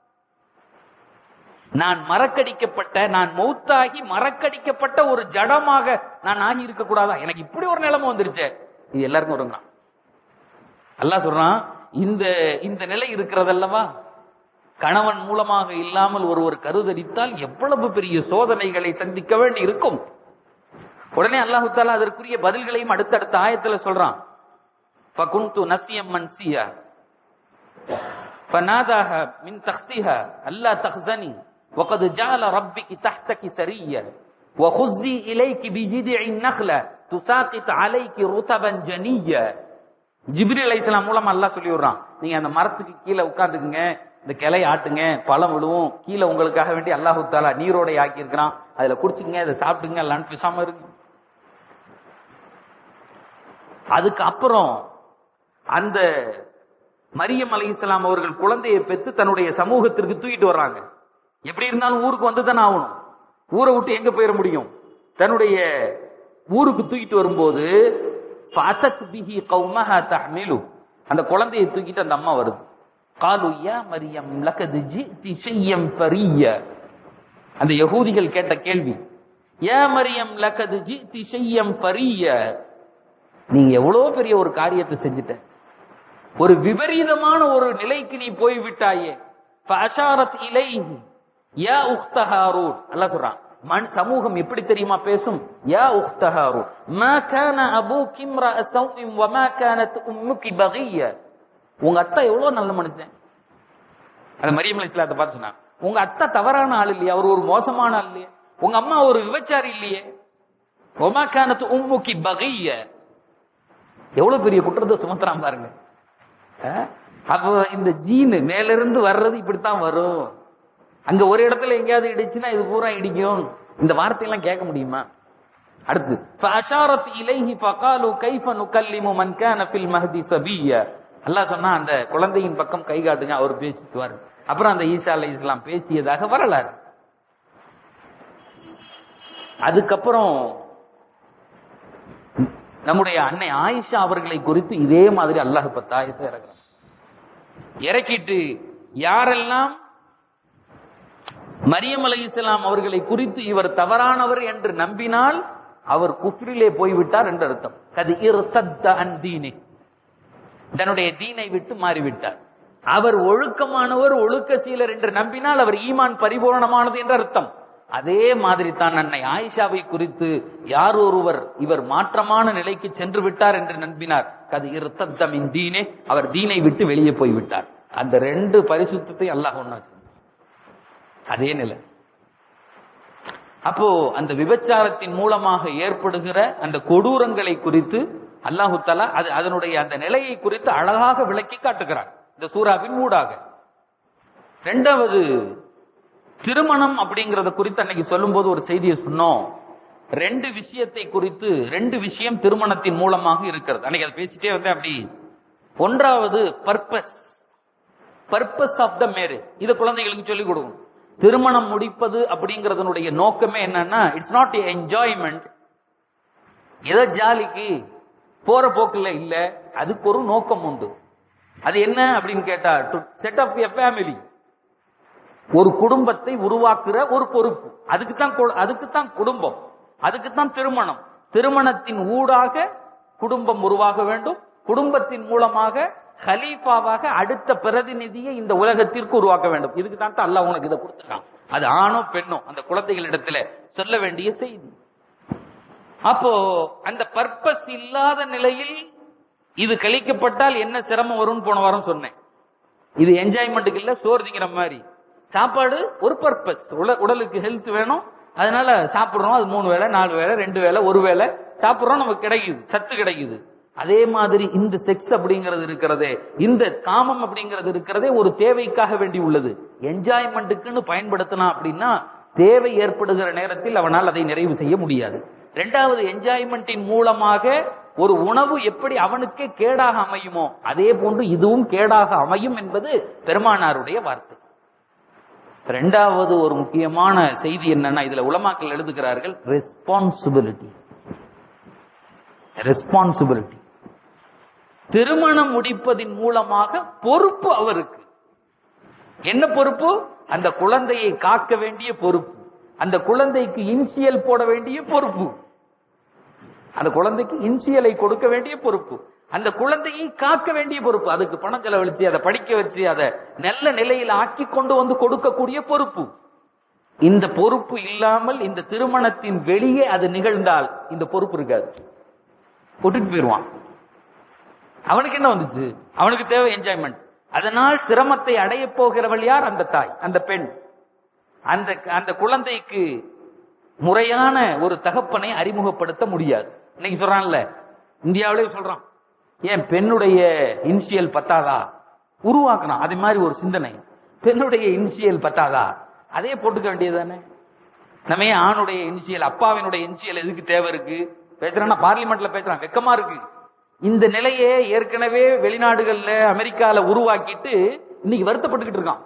நான் மறக்கடிக்கப்பட்ட நான் மௌத்தாகி மறக்கடிக்கப்பட்ட ஒரு ஜடமாக நான் ஆகி இருக்க கூடாதா எனக்கு இப்படி ஒரு நிலைமை வந்துருச்சே இது எல்லாருக்கும் வருங்க அல்லாஹ் சொல்றான் இந்த இந்த நிலை இருக்கிறதல்லவா கணவன் மூலமாக இல்லாமல் ஒருவர் கருதரித்தால் எவ்வளவு பெரிய சோதனைகளை சந்திக்க வேண்டி இருக்கும் உடனே அல்லாஹு தாலா அதற்குரிய பதில்களையும் அடுத்தடுத்த ஆயத்துல சொல்றான் ஃபகுன்து நசியம் மன்சியா فناداها من تحتها ألا تخزني وقد جعل ربك تحتك سريا وخذي إليك بجذع النخلة تساقط عليك رطبا جنيا ஜிப்ரி அலைஹிஸ்ஸலாம் மூலமா அல்லாஹ் சொல்லி விடுறான் நீங்க அந்த மரத்துக்கு கீழே உட்கார்ந்துக்குங்க இந்த கிளை ஆட்டுங்க பழம் விழுவும் கீழே உங்களுக்காக வேண்டி அல்லாஹு தாலா நீரோடை ஆக்கி இருக்கிறான் அதுல குடிச்சுங்க அதை சாப்பிட்டுங்க எல்லாம் பேசாம இருக்கு அதுக்கு அப்புறம் அந்த மரியம் அலைஹிஸ்ஸலாம் அவர்கள் குழந்தையை பெற்று தன்னுடைய சமூகத்திற்கு தூக்கிட்டு வர்றாங்க எப்படி இருந்தாலும் ஊருக்கு வந்து தானே ஆகணும் ஊரை விட்டு எங்க போயிட முடியும் தன்னுடைய ஊருக்கு தூக்கிட்டு வரும்போது ஃபஅத்தத் பிஹி கௌமஹா தஹ்மிலு அந்த குழந்தையை தூக்கிட்டு அந்த அம்மா வருது காலு யா மரியம் லகத் ஜிதி ஷையம் ஃபரிய அந்த யகூதிகள் கேட்ட கேள்வி யா மரியம் லகத் ஜிதி ஷையம் ஃபரிய நீங்க எவ்வளவு பெரிய ஒரு காரியத்தை செஞ்சுட்ட ஒரு விபரீதமான ஒரு நிலைக்கு நீ போய் விட்டாயே ஃபஅஷாரத் இலைஹி யா உக்த ஹாரூன் அல்லாஹ் சொல்றான் மண் சமூகம் எப்படி தெரியுமா பேசும் யா உக்த ஹாரூன் மா கான அபூகி இம்ரஅ சௌஇன் வ மா கானத் உம்முகி பகிய உங்க அத்தா எவ்வளவு நல்ல மனுஷன் அந்த மரியம் அலைஹிஸ்ஸலாத்தை பார்த்து சொன்னாங்க உங்க அத்தா தவறான ஆள் இல்லையா அவர் ஒரு மோசமான ஆள் இல்லையா உங்க அம்மா ஒரு விபச்சாரி இல்லையே ஒமா கானத் உம்முகி பகிய எவ்வளவு பெரிய குற்றத்தை சுமத்துறான் பாருங்க அஹ்? அப்போ இந்த ஜீனு மேல இருந்து வர்றது இப்படித்தான் வரும் அங்க ஒரு இடத்துல எங்கேயாவது இடிச்சுன்னா இது பூரா இடிக்கும் இந்த வார்த்தையெல்லாம் கேட்க முடியுமா அடுத்து فَأَشَارَتْ إِلَيْهِ فَقَالُوا كَيْفَ نُكَلِّمُ مَنْ كَانَ فِي الْمَهْدِ صَبِيًّا அல்லாஹ் சொன்னா அந்த குழந்தையின் பக்கம் கை காட்டுங்க அவர் பேசிக்குவார் அப்புறம் அந்த ஈசா அலை இஸ்லாம் பேசியதாக வரலாறு அதுக்கப்புறம் நம்முடைய அன்னை ஆயிஷா அவர்களை குறித்து இதே மாதிரி அல்லாஹ் பத்தாயிரத்தை இறக்குறான் இறக்கிட்டு யாரெல்லாம் மரியம் அலைஹிஸ்ஸலாம் அவர்களை குறித்து இவர் தவறானவர் என்று நம்பினால் அவர் குஃப்ரிலே போய்விட்டார் என்று அர்த்தம் கது இர்தத்த அன் தீனி தன்னுடைய தீனை விட்டு மாறிவிட்டார் அவர் ஒழுக்கமானவர் ஒழுக்க சீலர் என்று நம்பினால் அவர் ஈமான் பரிபூரணமானது என்று அர்த்தம் அதே மாதிரி தான் அன்னை ஆயிஷாவை குறித்து யார் ஒருவர் இவர் மாற்றமான நிலைக்கு சென்று விட்டார் என்று நம்பினார் கது இருத்தத்தமின் தீனே அவர் தீனை விட்டு வெளியே போய்விட்டார் அந்த ரெண்டு பரிசுத்தத்தை அல்லாஹ் ஒன்னா அதே நிலை அப்போ அந்த விபச்சாரத்தின் மூலமாக ஏற்படுகிற அந்த கொடூரங்களை குறித்து அல்லாஹு தலா அது அதனுடைய அந்த நிலையை குறித்து அழகாக விளக்கி காட்டுகிறார் இந்த சூறாவின் ஊடாக ரெண்டாவது திருமணம் அப்படிங்கறத குறித்து அன்னைக்கு சொல்லும்போது ஒரு செய்தியை சொன்னோம் ரெண்டு விஷயத்தை குறித்து ரெண்டு விஷயம் திருமணத்தின் மூலமாக இருக்கிறது அன்னைக்கு அதை பேசிட்டே வந்தேன் அப்படி ஒன்றாவது purpose purpose of the marriage இத குழந்தைகளுக்கு சொல்லிக் கொடுக்கணும் திருமணம் முடிப்பது அப்படிங்கறதனுடைய நோக்கமே என்னன்னா இட்ஸ் நாட் என்ஜாய்மெண்ட் ஏதோ ஜாலிக்கு போற போக்குல இல்ல அதுக்கு ஒரு நோக்கம் உண்டு அது என்ன அப்படின்னு கேட்டா to set up a family ஒரு குடும்பத்தை உருவாக்குற ஒரு பொறுப்பு அதுக்கு தான் அதுக்கு தான் குடும்பம் அதுக்கு தான் திருமணம் திருமணத்தின் ஊடாக குடும்பம் உருவாக வேண்டும் குடும்பத்தின் மூலமாக ஹலீஃபாவாக அடுத்த பிரதிநிதியை இந்த உலகத்திற்கு உருவாக்க வேண்டும் இதுக்கு தான் அல்லாஹ் உனக்கு இதை கொடுத்துருக்கான் அது ஆணோ பெண்ணோ அந்த குழந்தைகளிடத்துல சொல்ல வேண்டிய செய்தி அப்போ அந்த பர்பஸ் இல்லாத நிலையில் இது கழிக்கப்பட்டால் என்ன சிரமம் வரும்னு போன வாரம் சொன்னேன் இது என்ஜாய்மெண்ட்டுக்கு இல்ல சோறு திங்கிற மாதிரி சாப்பாடு ஒரு பர்பஸ் உடலுக்கு ஹெல்த் வேணும் அதனால சாப்பிடுறோம் அது மூணு வேளை நாலு வேளை ரெண்டு வேளை ஒரு வேளை சாப்பிடுறோம் நமக்கு கிடைக்குது சத்து கிடைக்குது அதே மாதிரி இந்த செக்ஸ் அப்படிங்கிறது இருக்கிறதே இந்த காமம் அப்படிங்கிறது இருக்கிறதே ஒரு தேவைக்காக வேண்டி உள்ளது என்ஜாய்மெண்ட்டுக்குன்னு பயன்படுத்தினா அப்படின்னா தேவை ஏற்படுகிற நேரத்தில் அவனால் அதை நிறைவு செய்ய முடியாது ரெண்டாவது என்ஜாய்மெண்டின் மூலமாக ஒரு உணவு எப்படி அவனுக்கே கேடாக அமையுமோ அதே போன்று இதுவும் கேடாக அமையும் என்பது பெருமானாருடைய வார்த்தை ரெண்டாவது ஒரு முக்கியமான செய்தி என்னன்னா இதுல உலமாக்கள் எழுதுகிறார்கள் ரெஸ்பான்சிபிலிட்டி ரெஸ்பான்சிபிலிட்டி திருமணம் முடிப்பதின் மூலமாக பொறுப்பு அவருக்கு என்ன பொறுப்பு அந்த குழந்தையை காக்க வேண்டிய பொறுப்பு அந்த குழந்தைக்கு இன்சியல் போட வேண்டிய பொறுப்பு அந்த குழந்தைக்கு இன்சியலை கொடுக்க வேண்டிய பொறுப்பு அந்த குழந்தையை காக்க வேண்டிய பொறுப்பு அதுக்கு பணம் செலவழிச்சு அதை படிக்க வச்சு அதை நல்ல நிலையில் ஆக்கி கொண்டு வந்து கொடுக்கக்கூடிய பொறுப்பு இந்த பொறுப்பு இல்லாமல் இந்த திருமணத்தின் வெளியே அது நிகழ்ந்தால் இந்த பொறுப்பு இருக்காது விட்டுட்டு போயிருவான் அவனுக்கு என்ன வந்துச்சு அவனுக்கு தேவை என்ஜாய்மெண்ட் அதனால் சிரமத்தை அடைய போகிறவள் யார் அந்த தாய் அந்த பெண் அந்த அந்த குழந்தைக்கு முறையான ஒரு தகப்பனை அறிமுகப்படுத்த முடியாது இன்னைக்கு சொல்றான்ல இந்தியாவிலே சொல்றான் ஏன் பெண்ணுடைய இனிஷியல் பத்தாதா உருவாக்கணும் அதே மாதிரி ஒரு சிந்தனை பெண்ணுடைய இனிஷியல் பத்தாதா அதே போட்டுக்க வேண்டியது தானே நம்ம ஏன் ஆணுடைய இனிஷியல் அப்பாவினுடைய இனிஷியல் எதுக்கு தேவை இருக்கு பேசுறான்னா பார்லிமெண்ட்ல பேசுறான் வெக்கமா இருக்கு இந்த நிலையே ஏற்கனவே வெளிநாடுகள்ல அமெரிக்கால உருவாக்கிட்டு இன்னைக்கு வருத்தப்பட்டுக்கிட்டு இருக்கான்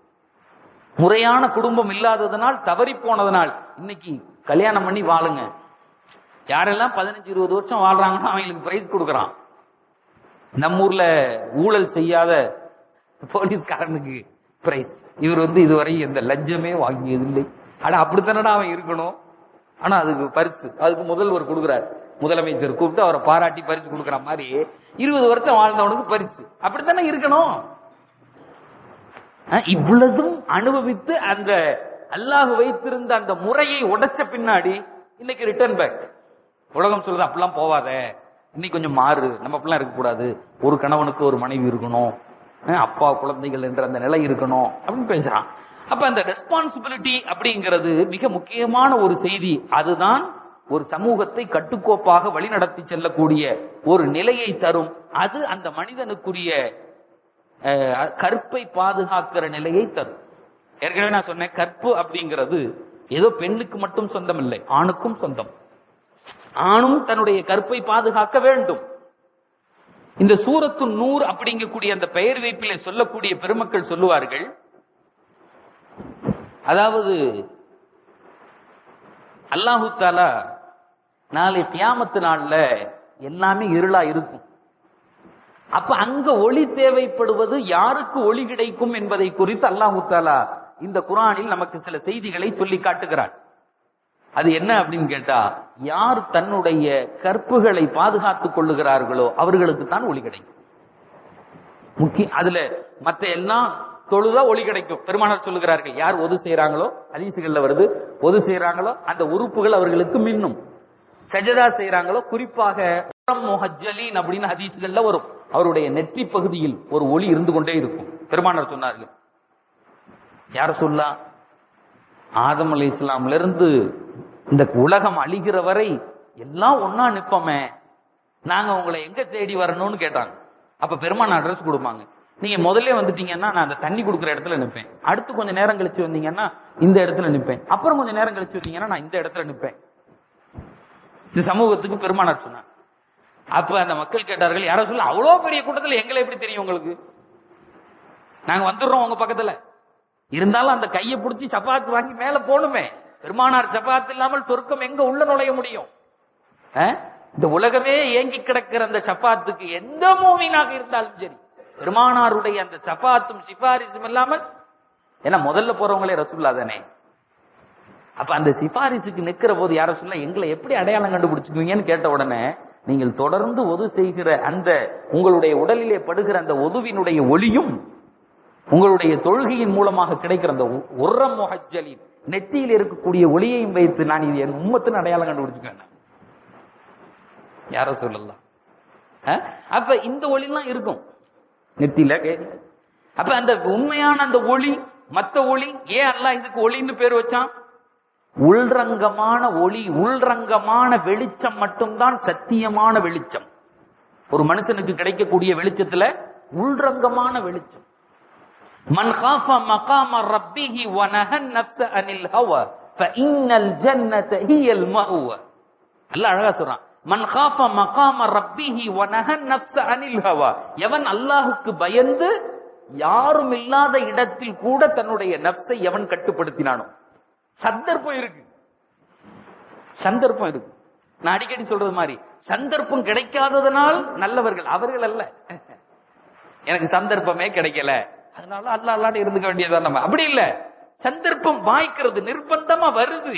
முறையான குடும்பம் இல்லாததனால் தவறி போனதனால் இன்னைக்கு கல்யாணம் பண்ணி வாழுங்க யாரெல்லாம் பதினஞ்சு இருபது வருஷம் வாழ்றாங்கன்னா அவங்களுக்கு பிரைஸ் கொடுக்கறான் நம்ம ஊர்ல ஊழல் செய்யாத போலீஸ்காரனுக்கு பிரைஸ் இவர் வந்து இதுவரை எந்த லஞ்சமே வாங்கியதில்லை ஆனா அப்படித்தானடா அவன் இருக்கணும் ஆனா அதுக்கு பரிசு அதுக்கு முதல்வர் கொடுக்குறாரு முதலமைச்சர் கூப்பிட்டு அவரை பாராட்டி பரிசு கொடுக்குற மாதிரி இருபது வருஷம் வாழ்ந்தவனுக்கு பரிசு அப்படித்தானே இருக்கணும் அஹ் இவ்வளவும் அனுபவித்து அந்த அல்லாஹ் வைத்திருந்த அந்த முறையை உடைச்ச பின்னாடி இன்னைக்கு ரிட்டர்ன் பேக் உலகம் சொல்றது அப்படிலாம் போவாத இன்னைக்கு கொஞ்சம் மாறு நம்ம அப்படிலாம் இருக்கக்கூடாது ஒரு கணவனுக்கு ஒரு மனைவி இருக்கணும் அஹ் அப்பா குழந்தைகள் என்ற அந்த நிலை இருக்கணும் அப்படின்னு பேசுறான் அப்ப அந்த ரெஸ்பான்சிபிலிட்டி அப்படிங்கிறது மிக முக்கியமான ஒரு செய்தி அதுதான் ஒரு சமூகத்தை கட்டுக்கோப்பாக வழிநடத்தி செல்லக்கூடிய ஒரு நிலையை தரும் அது அந்த மனிதனுக்குரிய அஹ், கற்பை பாதுகாக்கிற நிலையை தரும் ஏற்கனவே நான் சொன்னேன் கற்பு அப்படிங்கிறது ஏதோ பெண்ணுக்கு மட்டும் சொந்தம் இல்லை ஆணுக்கும் சொந்தம் ஆணும் தன்னுடைய கற்பை பாதுகாக்க வேண்டும் இந்த சூரத்து நூறு அப்படிங்கக்கூடிய அந்த பெயர் வைப்பிலே சொல்லக்கூடிய பெருமக்கள் சொல்லுவார்கள் அதாவது அல்லாஹு தாலா நாளை கியாமத்து நாள்ல எல்லாமே இருளா இருக்கும் அப்ப அங்க ஒளி தேவைப்படுவது யாருக்கு ஒளி கிடைக்கும் என்பதை குறித்து அல்லாஹு தாலா இந்த குரானில் நமக்கு சில செய்திகளை சொல்லி காட்டுகிறார் அது என்ன அப்படின்னு கேட்டா யார் தன்னுடைய கற்புகளை பாதுகாத்துக் கொள்ளுகிறார்களோ அவர்களுக்கு தான் ஒளி கிடைக்கும் முக்கிய அதுல மத்த எல்லாம் தொழுதா ஒளி கிடைக்கும் பெருமானார் சொல்லுகிறார்கள் யார் ஒது செய்யறாங்களோ அதிசுகள்ல வருது ஒது செய்யறாங்களோ அந்த உறுப்புகள் அவர்களுக்கு மின்னும் சஜதா செய்யறாங்களோ குறிப்பாக உரம் முஹஜ்ஜலீன் அப்படின்னு ஹதீஸ்கள்ல வரும் அவருடைய நெற்றி பகுதியில் ஒரு ஒளி இருந்து கொண்டே இருக்கும் பெருமானார் சொன்னார்கள் யார சொல்லலாம் ஆதம் அலி இஸ்லாம்ல இருந்து இந்த உலகம் அழிகிற வரை எல்லாம் ஒன்னா நிப்போமே நாங்க உங்களை எங்க தேடி வரணும்னு கேட்டாங்க அப்ப பெருமான் அட்ரஸ் கொடுப்பாங்க நீங்க முதல்ல வந்துட்டீங்கன்னா நான் அந்த தண்ணி கொடுக்குற இடத்துல நிப்பேன் அடுத்து கொஞ்சம் நேரம் கழிச்சு வந்தீங்கன்னா இந்த இடத்துல நிப்பேன் அப்புறம் கொஞ்சம் நேரம் கழிச்சு வந்தீங்கன்னா நான் இந்த இடத்துல நிப்பேன் இந்த சமூகத்துக்கு பெருமானார் சொன்னார் அப்ப அந்த மக்கள் கேட்டார்கள் யாரோ சொல்ல அவ்வளவு பெரிய கூட்டத்துல எங்களை எப்படி தெரியும் உங்களுக்கு நாங்க வந்துடுறோம் உங்க பக்கத்துல இருந்தாலும் அந்த கையை பிடிச்சி சப்பாத்து வாங்கி மேல போகணுமே பெருமானார் சப்பாத்து இல்லாமல் சொர்க்கம் எங்க உள்ள நுழைய முடியும் அஹ்? இந்த உலகமே ஏங்கி கிடக்கிற அந்த சப்பாத்துக்கு எந்த மூமினாக இருந்தாலும் சரி பெருமானாருடைய அந்த சப்பாத்தும் சிபாரிசும் இல்லாமல் ஏன்னா முதல்ல போறவங்களே ரசூல்லா தானே அப்ப அந்த சிபாரிசுக்கு நிக்கிற போது யார சொல்ல எங்களை எப்படி அடையாளம் கண்டுபிடிச்சுக்குவீங்கன்னு கேட்ட உடனே நீங்கள் தொடர்ந்து ஒது செய்கிற அந்த உங்களுடைய உடலிலே படுகிற அந்த ஒதுவினுடைய ஒளியும் உங்களுடைய தொழுகையின் மூலமாக கிடைக்கிற அந்த உர்ர முஹஜலின் நெத்தியில் இருக்கக்கூடிய ஒளியையும் வைத்து நான் இது என் உம்மத்தின் அடையாளம் கண்டுபிடிச்சுக்கேன் யார சொல்லலாம் அஹ்? அப்ப இந்த ஒளிலாம் இருக்கும் நெத்தியில கே- அப்ப அந்த உண்மையான அந்த ஒளி மத்த ஒளி ஏன் அல்லாஹ் இதுக்கு ஒளின்னு பேர் வச்சான் உள்ரங்கமான ஒளி உள்ரங்கமான வெளிச்சம் மட்டும்தான் சத்தியமான வெளிச்சம் ஒரு மனுஷனுக்கு கிடைக்கக்கூடிய வெளிச்சத்துல உள்ரங்கமான வெளிச்சம் மன் காஃப மகாம ரப்பிஹி வ நஹன் நஃப்ஸ அனில் ஹவா ஃபஇன்னல் ஜன்னத ஹியல் மஅவ அல்லாஹ் அழகா சொல்றான் மன் காஃப மகாம ரப்பிஹி வ நஹன் நஃப்ஸ அனில் ஹவா எவன் அல்லாஹ்வுக்கு பயந்து யாரும் இல்லாத இடத்தில் கூட தன்னுடைய நஃப்ஸை எவன் கட்டுப்படுத்தினானோ சந்தர்ப்பம் இருக்கு சந்தர்ப்பம் இருக்கு நான் அடிக்கடி சொல்றது மாதிரி சந்தர்ப்பம் கிடைக்காததனால் நல்லவர்கள் அவர்கள் அல்ல எனக்கு சந்தர்ப்பமே கிடைக்கல அதனால அல்ல அல்லாட இருந்துக்க வேண்டியதா நம்ம அப்படி இல்ல சந்தர்ப்பம் வாய்க்கிறது நிர்பந்தமா வருது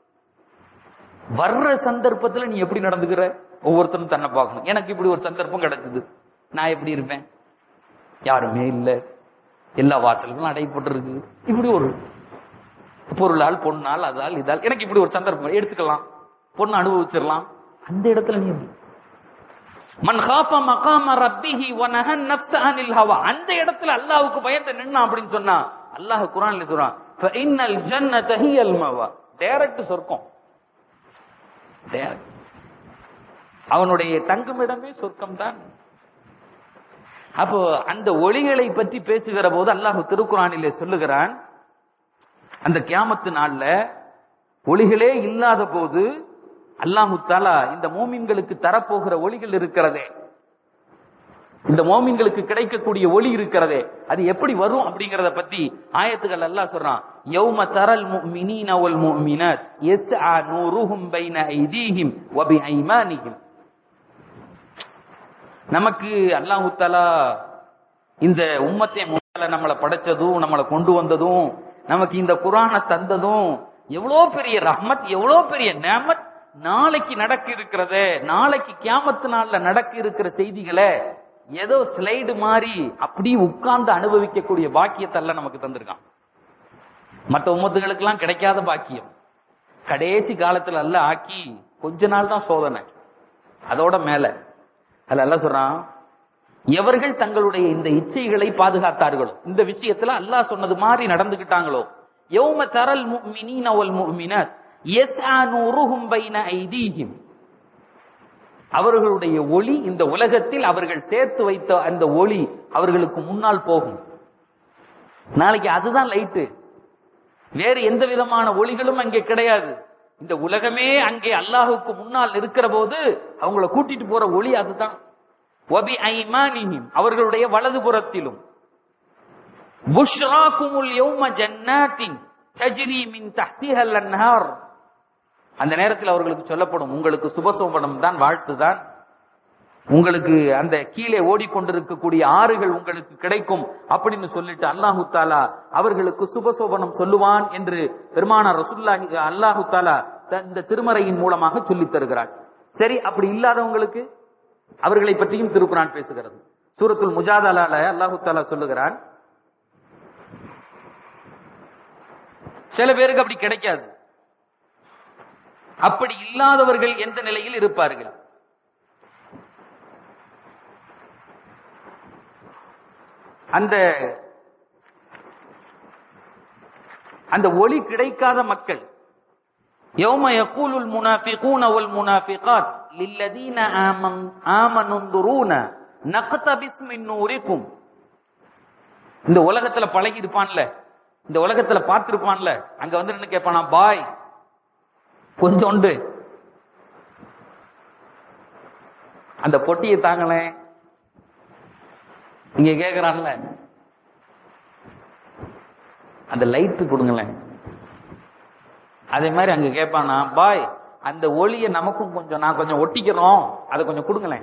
வர்ற சந்தர்ப்பத்துல நீ எப்படி நடந்துக்கிற ஒவ்வொருத்தரும் தன்னை பார்க்கணும் எனக்கு இப்படி ஒரு சந்தர்ப்பம் கிடைச்சது நான் எப்படி இருப்பேன் யாருமே இல்ல எல்லா வாசல்களும் அடைப்பட்டிருக்கு இப்படி ஒரு பொருளால் பொண்ணால் அதால் இதால் எனக்கு இப்படி ஒரு சந்தர்ப்பம் எடுத்துக்கலாம் பொண்ணு அனுபவிச்சிடலாம் அந்த இடத்துல நீ எப்படி மன் காஃப மகாம ரப்பிஹி வ நஹன் நஃப்ஸ அனில் ஹவா அந்த இடத்துல அல்லாஹ்வுக்கு பயந்து நின்னா அப்படின்னு சொன்னா அல்லாஹ் குர்ஆன்ல சொல்றான் ஃப இன்னல் ஜன்னத ஹியல் மவா டைரக்ட் சொர்க்கம் டைரக்ட் அவனுடைய தங்குமிடமே சொர்க்கம் தான் அப்போ அந்த ஒளிகளை பற்றி பேசுகிற போது அல்லாஹ் திருக்குறானிலே சொல்லுகிறான் அந்த கியாமத்து நாள்ல ஒளிகளே இல்லாத போது அல்லாஹு தாலா இந்த மோமின்களுக்கு தரப்போகிற ஒளிகள் இருக்கிறதே இந்த மோமின்களுக்கு கிடைக்கக்கூடிய ஒளி இருக்கிறதே அது எப்படி வரும் அப்படிங்கறத பத்தி ஆயத்துகள் எல்லாம் சொல்றான் யௌம தரல் முஃமினீன வல் முஃமினாத் யஸ்ஆ நூருஹும் பைன ஐதீஹிம் வ பிஐமானிஹிம் நமக்கு அல்லாஹு தாலா இந்த உம்மத்தை முதல்ல நம்மளை படைச்சதும் நம்மளை கொண்டு வந்ததும் நமக்கு இந்த குரானை தந்ததும் எவ்வளோ பெரிய ரஹ்மத் எவ்வளோ பெரிய நேமத் நாளைக்கு நடக்க இருக்கிறது நாளைக்கு கியாமத்து நாள்ல நடக்க இருக்கிற செய்திகளை ஏதோ ஸ்லைடு மாதிரி அப்படி உட்கார்ந்து அனுபவிக்கக்கூடிய பாக்கியத்தை எல்லாம் நமக்கு தந்திருக்கான் மற்ற உம்மத்துகளுக்கெல்லாம் கிடைக்காத பாக்கியம் கடைசி காலத்துல அல்ல ஆக்கி கொஞ்ச நாள் தான் சோதனை அதோட மேல அதுல எல்லாம் சொல்றான் எவர்கள் தங்களுடைய இந்த இச்சைகளை பாதுகாத்தார்களோ இந்த விஷயத்துல அல்லாஹ் சொன்னது மாதிரி நடந்துகிட்டாங்களோ யௌம தரல் முஃமினீன வல் முஃமினாத் யஸ்ஆ நூருஹும் பைன ஐதீஹிம் அவர்களுடைய ஒளி இந்த உலகத்தில் அவர்கள் சேர்த்து வைத்த அந்த ஒளி அவர்களுக்கு முன்னால் போகும் நாளைக்கு அதுதான் லைட்டு வேறு எந்த விதமான ஒளிகளும் அங்கே கிடையாது இந்த உலகமே அங்கே அல்லாஹுக்கு முன்னால் இருக்கிற போது அவங்கள கூட்டிட்டு போற ஒளி அதுதான் வபி ஐமானிஹிம் அவர்களுடைய வலதுபுறத்திலும் புஷ்ராக்குமுல் யௌம ஜன்னாத்தின் தஜ்ரி மின் தஹ்திஹல் அன்ஹார் அந்த நேரத்தில் அவர்களுக்கு சொல்லப்படும் உங்களுக்கு சுபசோபனம் தான் வாழ்த்து தான் உங்களுக்கு அந்த கீழே ஓடிக்கொண்டிருக்கக்கூடிய ஆறுகள் உங்களுக்கு கிடைக்கும் அப்படின்னு சொல்லிட்டு அல்லாஹு தாலா அவர்களுக்கு சுபசோபனம் சொல்லுவான் என்று பெருமானார் ரசுல்லாஹி அல்லாஹு தாலா த- இந்த திருமறையின் மூலமாக சொல்லித் தருகிறார் சரி அப்படி இல்லாதவங்களுக்கு அவர்களை பற்றியும் திருக்குறான் பேசுகிறது சூரத்துல் முஜாதலால அல்லாஹு தாலா சொல்லுகிறான் சில பேருக்கு அப்படி கிடைக்காது அப்படி இல்லாதவர்கள் எந்த நிலையில் இருப்பார்கள் அந்த அந்த ஒளி கிடைக்காத மக்கள் يوم يقول المنافقون والمنافقات للذين آمن آمنوا انظرونا نقتبس من نوركم இந்த உலகத்துல பழகி இருப்பான்ல இந்த உலகத்துல பார்த்திருப்பான்ல அங்க வந்து என்ன கேட்பானா பாய் கொஞ்சோண்டு அந்த பொட்டியை தாங்களேன் இங்க கேக்குறான்ல அந்த லைட்டு கொடுங்களேன் அதே மாதிரி அங்க கேட்பானா பாய் அந்த ஒளியை நமக்கும் கொஞ்சம் நான் கொஞ்சம் ஒட்டிக்கிறோம் அதை கொஞ்சம் கொடுங்களேன்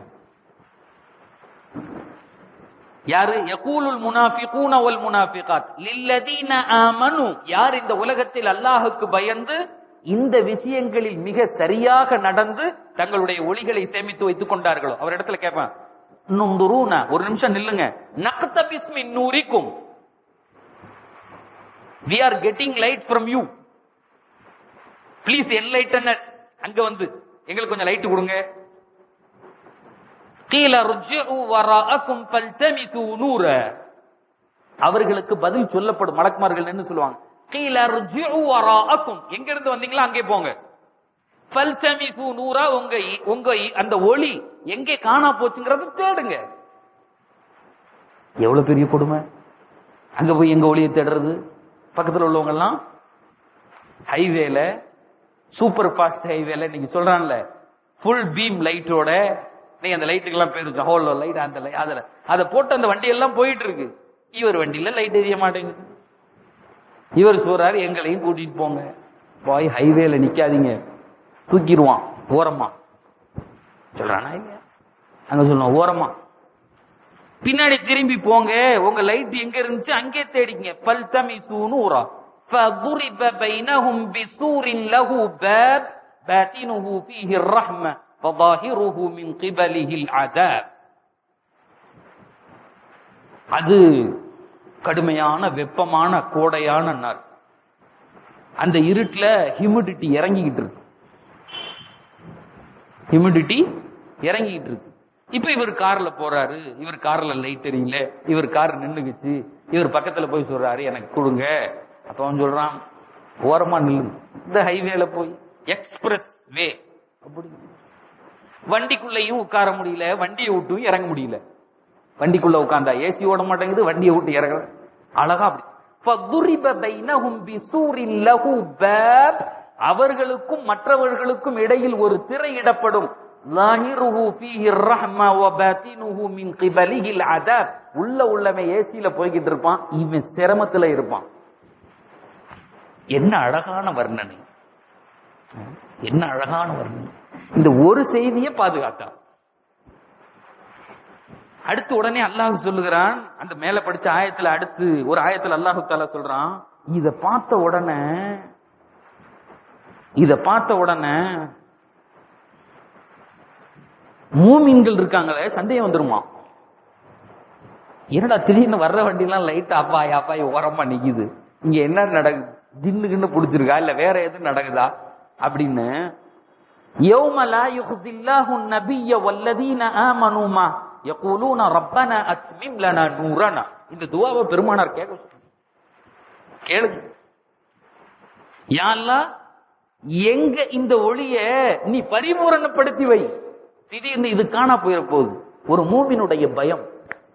யாரு யகூலுல் முனாஃபிகூன வல் முனாஃபிகாத் லில்லதீன ஆமனு யார் இந்த உலகத்தில் அல்லாஹ்வுக்கு பயந்து இந்த விஷயங்களில் மிக சரியாக நடந்து தங்களுடைய ஒளிகளை சேமித்து வைத்துக் கொண்டார்களோ அவர் இடத்துல கேட்பேன் நுந்துரூன ஒரு நிமிஷம் நில்லுங்க நக்தபிஸ் மின் நூரிக்கும் we are getting light from you please enlighten us அங்க வந்து எங்களுக்கு கொஞ்சம் லைட் கொடுங்க கீழ ருஜ்ஜு வராஅக்கும் ஃபல்தமிசு நூர அவர்களுக்கு பதில் சொல்லப்படும் மலக்குமார்கள் என்ன சொல்லுவாங்க கீழ ருஜ்ஜு வராஅக்கும் எங்க இருந்து வந்தீங்களோ அங்கே போங்க ஃபல்தமிசு நூரா உங்க உங்க அந்த ஒளி எங்கே காணா போச்சுங்கிறத தேடுங்க எவ்வளவு பெரிய கொடுமை அங்க போய் எங்க ஒளியை தேடுறது பக்கத்துல உள்ளவங்க எல்லாம் ஹைவேல சூப்பர் ஃபாஸ்ட் ஹைவேல நீங்க சொல்றான்ல ஃபுல் பீம் லைட்டோட நீ அந்த லைட்டுக்கு எல்லாம் பேரு ஹோல் லைட் அந்த light, அதுல அதை போட்டு அந்த வண்டி எல்லாம் போயிட்டு இருக்கு இவர் வண்டியில லைட் எரிய மாட்டேங்குது இவர் சொல்றாரு எங்களையும் கூட்டிட்டு போங்க பாய் ஹைவேல நிக்காதீங்க தூக்கிடுவான் ஓரமா சொல்றானா இல்லையா அங்க சொல்லுவான் ஓரமா பின்னாடி திரும்பி போங்க உங்க லைட் எங்க இருந்துச்சு அங்கே தேடிங்க பல் தமி சூனூரா فضرب بينهم بسور له باب باطنه فيه الرحمة وظاهره من قبله العذاب அது கடுமையான வெப்பமான கோடையான நாள் அந்த இருட்டுல ஹியூமிடிட்டி இறங்கிக்கிட்டு இருக்கு ஹியூமிடிட்டி இறங்கிக்கிட்டு இருக்கு இப்ப இவர் கார்ல போறாரு இவர் கார்ல லைட் எரியல இவர் கார் நின்னுக்குச்சு இவர் பக்கத்துல போய் சொல்றாரு எனக்கு கொடுங்க அப்ப அவன் சொல்றான் ஓரமா நில்லு இந்த ஹைவேல போய் எக்ஸ்பிரஸ் வே அப்படி வண்டிக்குள்ளேயும் உட்கார முடியல வண்டியை விட்டு இறங்க முடியல வண்டிக்குள்ள உட்கார்ந்தா ஏசி ஓட மாட்டேங்குது வண்டியை விட்டு இறங்க அழகா அப்படி فَضُرِبَ بَيْنَهُمْ بِسُورٍ لَهُ بَابٌ அவர்களுக்கும் மற்றவர்களுக்கும் இடையில் ஒரு திரை இடப்படும் ظاهره فيه الرحمة وباطنه من قبله العذاب உள்ள உள்ளவன் ஏசில போய்கிட்டு இருப்பான் இவன் சிரமத்துல இருப்பான் என்ன அழகான வர்ணனை என்ன அழகான வர்ணனை இந்த ஒரு செய்தியை பாதுகாத்தான் அடுத்து உடனே அல்லாஹ் சொல்லுகிறான் அந்த மேல படிச்ச ஆயத்துல அடுத்து ஒரு ஆயத்துல அல்லாஹு தாலா சொல்றான் இத பார்த்த உடனே இத பார்த்த உடனே மூமின்கள் இருக்காங்களே சந்தேகம் வந்துருமா என்னடா திடீர்னு வர்ற வண்டிலாம் லைட் அப்பாய் அப்பாய் ஓரமா நிக்குது இங்க என்ன நடக்குது ஜின்னு கின்னு புடிச்சிருக்கா இல்ல வேற எதுவும் நடக்குதா அப்படின்னு يوم لا يخزي الله النبي والذين آمنوا ما يقولون ربنا أتمم لنا نورنا இந்த துவாவை பெருமானார் கேட்க சொல்றாங்க. கேளுங்க யா அல்லாஹ், எங்க இந்த ஒளிய நீ பரிபூரணப்படுத்தி வை திடீர்னு இது காணா போயிட போகுது ஒரு மூமினுடைய பயம்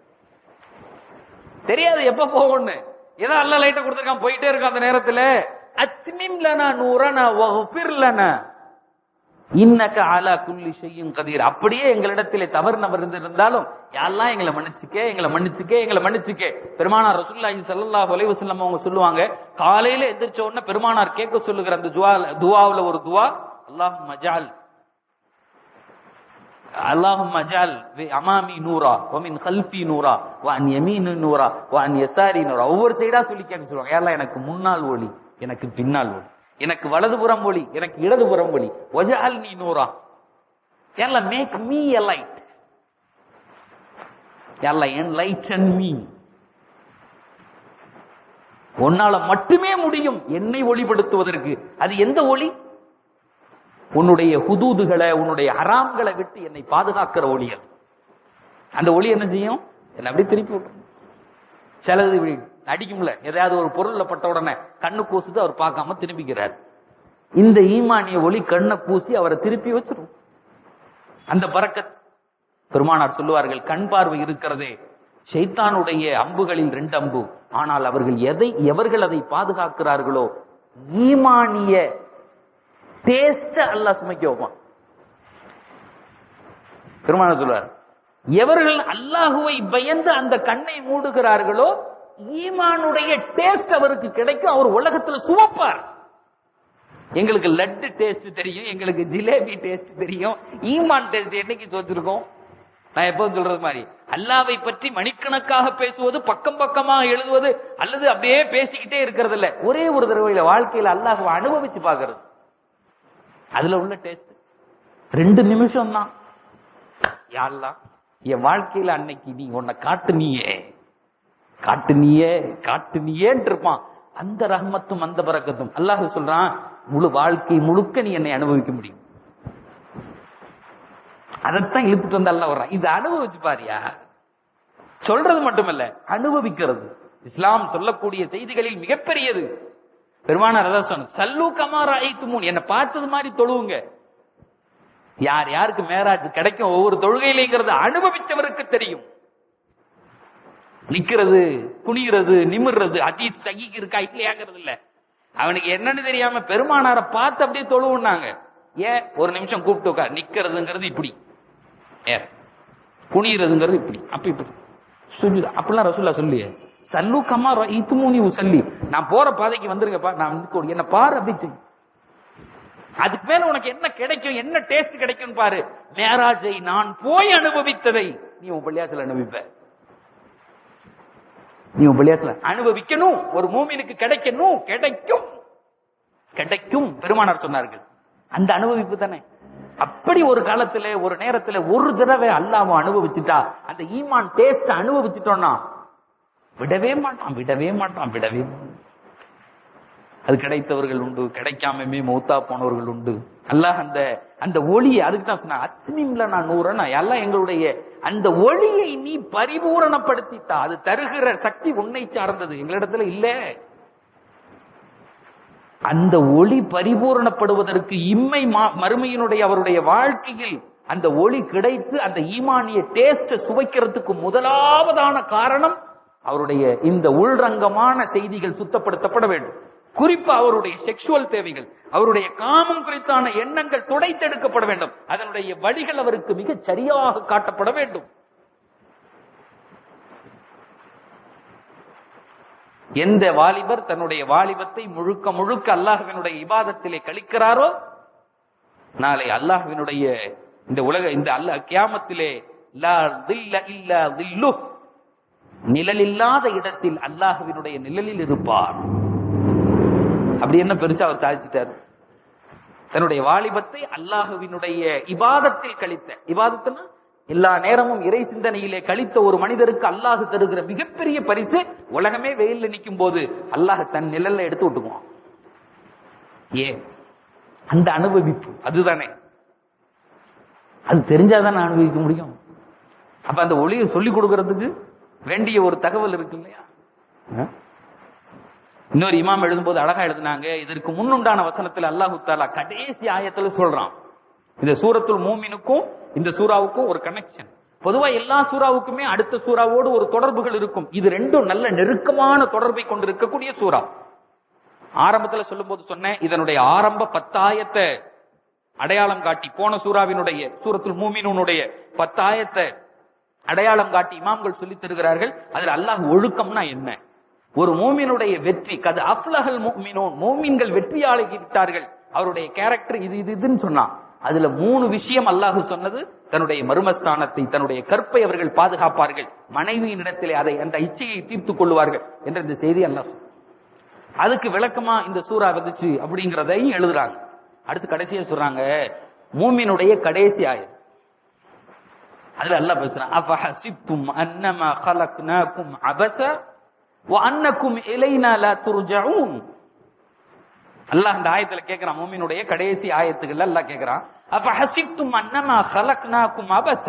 தெரியாது எப்ப போகும்னு ஏதோ அல்ல லைட்ட கொடுத்துருக்கான் போயிட்டே இருக்கும் அந்த நேரத்துல அத்மிம் லனா நூரனா வஃபிர் லனா இன்னக அலா குல்லி ஷையின் கதீர் அப்படியே எங்களிடத்திலே தவறு நபர் இருந்தாலும் யாரெல்லாம் எங்களை மன்னிச்சுக்க எங்களை மன்னிச்சுக்க எங்களை மன்னிச்சுக்க பெருமானார் ரசூலுல்லாஹி ஸல்லல்லாஹு அலைஹி வஸல்லம் அவங்க சொல்லுவாங்க காலையில எந்திரிச்ச உடனே பெருமானார் கேட்க சொல்லுகிற அந்த துவா துவாவுல ஒரு துவா அல்லாஹ் மஜால் اللهم اجعل امامي نورا ومن خلفي نورا وعن يميني نورا وعن يساري نورا ஒவ்வொரு சைடா சொல்லி கேட்க சொல்லுவாங்க யாரெல்லாம் எனக்கு முன்னால் ஒளி எனக்கு பின்னால் ஒளி எனக்கு வலதுபுறம் ஒளி எனக்கு இடதுபுறம் ஒளி வஜால் நீ நூறா யாரெல்லாம் மேக் மீ எ லைட் யாரெல்லாம் என் லைட் அண்ட் மீ உன்னால மட்டுமே முடியும் என்னை ஒளிப்படுத்துவதற்கு அது எந்த ஒளி உன்னுடைய ஹுதூதுகளை உன்னுடைய ஹராம்களை விட்டு என்னை பாதுகாக்கிற ஒளி அது அந்த ஒளி என்ன செய்யும் என்ன அப்படியே திருப்பி விட்டுரும் சிலது இப்படி அடிக்கும்ல எதையாவது ஒரு பொருள்ல பட்ட உடனே கண்ணு கூசுது அவர் பார்க்காம திரும்பிக்கிறார் இந்த ஈமானிய ஒளி கண்ணை கூசி அவரை திருப்பி வச்சிரும் அந்த பறக்கத் பெருமானார் சொல்லுவார்கள் கண் பார்வை இருக்கிறதே ஷைத்தானுடைய அம்புகளில் ரெண்டு அம்பு ஆனால் அவர்கள் எதை எவர்கள் அதை பாதுகாக்கிறார்களோ ஈமானிய டேஸ்ட அல்லாஹ் சுமைக்க வைப்பான் பெருமானார் சொல்லுவார் எவர்கள் அல்லாஹுவை பயந்து அந்த கண்ணை மூடுகிறார்களோ ஈமானுடைய டேஸ்ட் அவருக்கு கிடைக்கும் அவர் உலகத்துல சுமப்பார் எங்களுக்கு லட்டு டேஸ்ட் தெரியும் எங்களுக்கு ஜிலேபி டேஸ்ட் தெரியும் ஈமான் டேஸ்ட் என்னைக்கு தோச்சிருக்கோம் நான் எப்போதும் சொல்றது மாதிரி அல்லாவை பற்றி மணிக்கணக்காக பேசுவது பக்கம் பக்கமா எழுதுவது அல்லது அப்படியே பேசிக்கிட்டே இருக்கிறது இல்ல ஒரே ஒரு தடவையில வாழ்க்கையில அல்லாஹ் அனுபவிச்சு பாக்குறது அதுல உள்ள டேஸ்ட் ரெண்டு நிமிஷம் தான் யாரெல்லாம் என் வாழ்க்கையில அன்னைக்கு நீ உன்னை காட்டு நீயே காட்டு நீயே காட்டு நீயேன்னு இருப்பான் அந்த ரஹ்மத்தும் அந்த பறக்கத்தும் அல்லாஹ் சொல்றான் முழு வாழ்க்கை முழுக்க நீ என்னை அனுபவிக்க முடியும் அதைத்தான் இழுத்துட்டு வந்து அல்ல வர்றான் இது அனுபவிச்சு பாரியா சொல்றது மட்டுமல்ல அனுபவிக்கிறது இஸ்லாம் சொல்லக்கூடிய செய்திகளில் மிகப்பெரியது பெருமானார் அதான் சொன்ன சல்லு கமாரா ஐத்துமூன் என்னை பார்த்தது மாதிரி தொழுவுங்க யார் யாருக்கு மேராஜ் கிடைக்கும் ஒவ்வொரு தொழுகையிலேங்கிறது அனுபவிச்சவருக்கு தெரியும் நிக்கிறது குனிகிறது நிமிர்றது அஜித் சகிக்கு இருக்கா இல்லையாங்கிறது இல்ல அவனுக்கு என்னன்னு தெரியாம பெருமானார பார்த்து அப்படியே தொழுவுனாங்க ஏன் ஒரு நிமிஷம் கூப்பிட்டு உட்கார் நிக்கிறதுங்கிறது இப்படி ஏ குனிகிறதுங்கிறது இப்படி அப்ப இப்படி சுஜு அப்படிலாம் ரசூல்லா சொல்லியே சல்லு கமா இத்துமூனி உசல்லி நான் போற பாதைக்கு வந்துருங்கப்பா நான் வந்து என்ன பாரு அப்படி செய். அதுக்கு மேல உனக்கு என்ன கிடைக்கும் என்ன டேஸ்ட் கிடைக்கும் பாரு மேராஜை நான் போய் அனுபவித்ததை நீ உன் பள்ளியாசல அனுபவிப்ப நீ உன் பள்ளியாசல அனுபவிக்கணும் ஒரு மூமினுக்கு கிடைக்கணும் கிடைக்கும் கிடைக்கும் பெருமானார் சொன்னார்கள் அந்த அனுபவிப்பு தானே அப்படி ஒரு காலத்துல ஒரு நேரத்துல ஒரு தடவை அல்லாம அனுபவிச்சுட்டா அந்த ஈமான் டேஸ்ட் அனுபவிச்சுட்டோம்னா விடவே மாட்டான் விடவே மாட்டான் விடவே மாட்டான். அது கிடைத்தவர்கள் உண்டு கிடைக்காமமே மௌத்தா போனவர்கள் உண்டு அல்லாஹ் அந்த அந்த ஒளியை அதுக்கு தான் சொன்ன அத்மிம்ல நான் நூறன் எல்லாம் எங்களுடைய அந்த ஒளியை நீ பரிபூரணப்படுத்தித்தா அது தருகிற சக்தி உன்னை சார்ந்தது எங்களிடத்துல இல்ல அந்த ஒளி பரிபூரணப்படுவதற்கு இம்மை மா- மறுமையினுடைய அவருடைய வாழ்க்கையில் அந்த ஒளி கிடைத்து அந்த ஈமானிய டேஸ்ட் சுவைக்கிறதுக்கு முதலாவதான காரணம் அவருடைய இந்த உள்ரங்கமான செய்திகள் சுத்தப்படுத்தப்பட வேண்டும் குறிப்பா அவருடைய செக்ஷுவல் தேவைகள் அவருடைய காமம் குறித்தான எண்ணங்கள் துடைத்தெடுக்கப்பட வேண்டும் அதனுடைய வழிகள் அவருக்கு மிகச் சரியாக காட்டப்பட வேண்டும் எந்த வாலிபர் தன்னுடைய வாலிபத்தை முழுக்க முழுக்க அல்லாஹ்வினுடைய இபாதத்திலே கழிக்கிறாரோ நாளை அல்லாஹ்வினுடைய இந்த உலக இந்த அல்லாஹ் கியாமத்திலே லா தில்ல இல்லா தில்லு நிழலில்லாத இடத்தில் அல்லாஹ்வினுடைய நிழலில் இருப்பார் அப்படி என்ன பெருசா அவர் சாதிச்சிட்டார் தன்னுடைய வாலிபத்தை அல்லாஹுவினுடைய இபாதத்தில் கழித்த இபாதத்துனா எல்லா நேரமும் இறை சிந்தனையிலே கழித்த ஒரு மனிதருக்கு அல்லாஹ் தருகிற மிகப்பெரிய பரிசு உலகமே வெயில்ல நிற்கும் போது அல்லாஹ் தன் நிழல்ல எடுத்து விட்டுக்குவான் ஏன் அந்த அனுபவிப்பு அதுதானே அது தெரிஞ்சாதான் அனுபவிக்க முடியும் அப்ப அந்த ஒளியை சொல்லி கொடுக்கறதுக்கு வேண்டிய ஒரு தகவல் இருக்கு இல்லையா ஆ? இன்னொரு இமாம் எழுதும்போது அழகா எழுதுனாங்க இதற்கு முன்னுண்டான வசனத்துல அல்லாஹு தாலா கடைசி ஆயத்துல சொல்றான் இந்த சூரத்துல் மூமினுக்கும் இந்த சூறாவுக்கும் ஒரு கனெக்ஷன் பொதுவா எல்லா சூறாவுக்குமே அடுத்த சூறாவோடு ஒரு தொடர்புகள் இருக்கும் இது ரெண்டும் நல்ல நெருக்கமான தொடர்பை கொண்டு இருக்கக்கூடிய சூறா ஆரம்பத்துல சொல்லும்போது சொன்னேன் இதனுடைய ஆரம்ப பத்தாயத்தை அடையாளம் காட்டி போன சூறாவினுடைய சூரத்துல் மூமினுடைய பத்தாயத்தை அடையாளம் காட்டி இமாம்கள் சொல்லித் தருகிறார்கள் அதில் அல்லாஹ் ஒழுக்கம்னா என்ன ஒரு மூமினுடைய வெற்றி கது அஃப்லஹல் மூமினோன் மூமின்கள் வெற்றியாளிட்டார்கள் அவருடைய கேரக்டர் இது இது இதுன்னு சொன்னான் அதுல மூணு விஷயம் அல்லாஹ் சொன்னது தன்னுடைய மருமஸ்தானத்தை தன்னுடைய கற்பை அவர்கள் பாதுகாப்பார்கள் மனைவியின் இடத்திலே அதை அந்த இச்சையை தீர்த்துக் கொள்வார்கள் என்ற இந்த செய்தி அல்லாஹ் சொன்னான். அதுக்கு விளக்கமா இந்த சூறா வந்துச்சு அப்படிங்கறதையும் எழுதுறாங்க அடுத்து கடைசியா சொல்றாங்க மூமினுடைய கடைசி ஆயம் அதுல அல்லாஹ் பேசுறான் அஃபஹசிப்தும் அன்னமா கலக்னாக்கும் அபஸ வஅன்னக்கும் இலைனா லா துர்ஜஊன் அல்லாஹ் இந்த ஆயத்துல கேக்குறான் மூமினுடைய கடைசி ஆயத்துகள் அல்லாஹ் கேக்குறான் அஃபஹசிப்தும் அன்னமா கலக்னாக்கும் அபஸ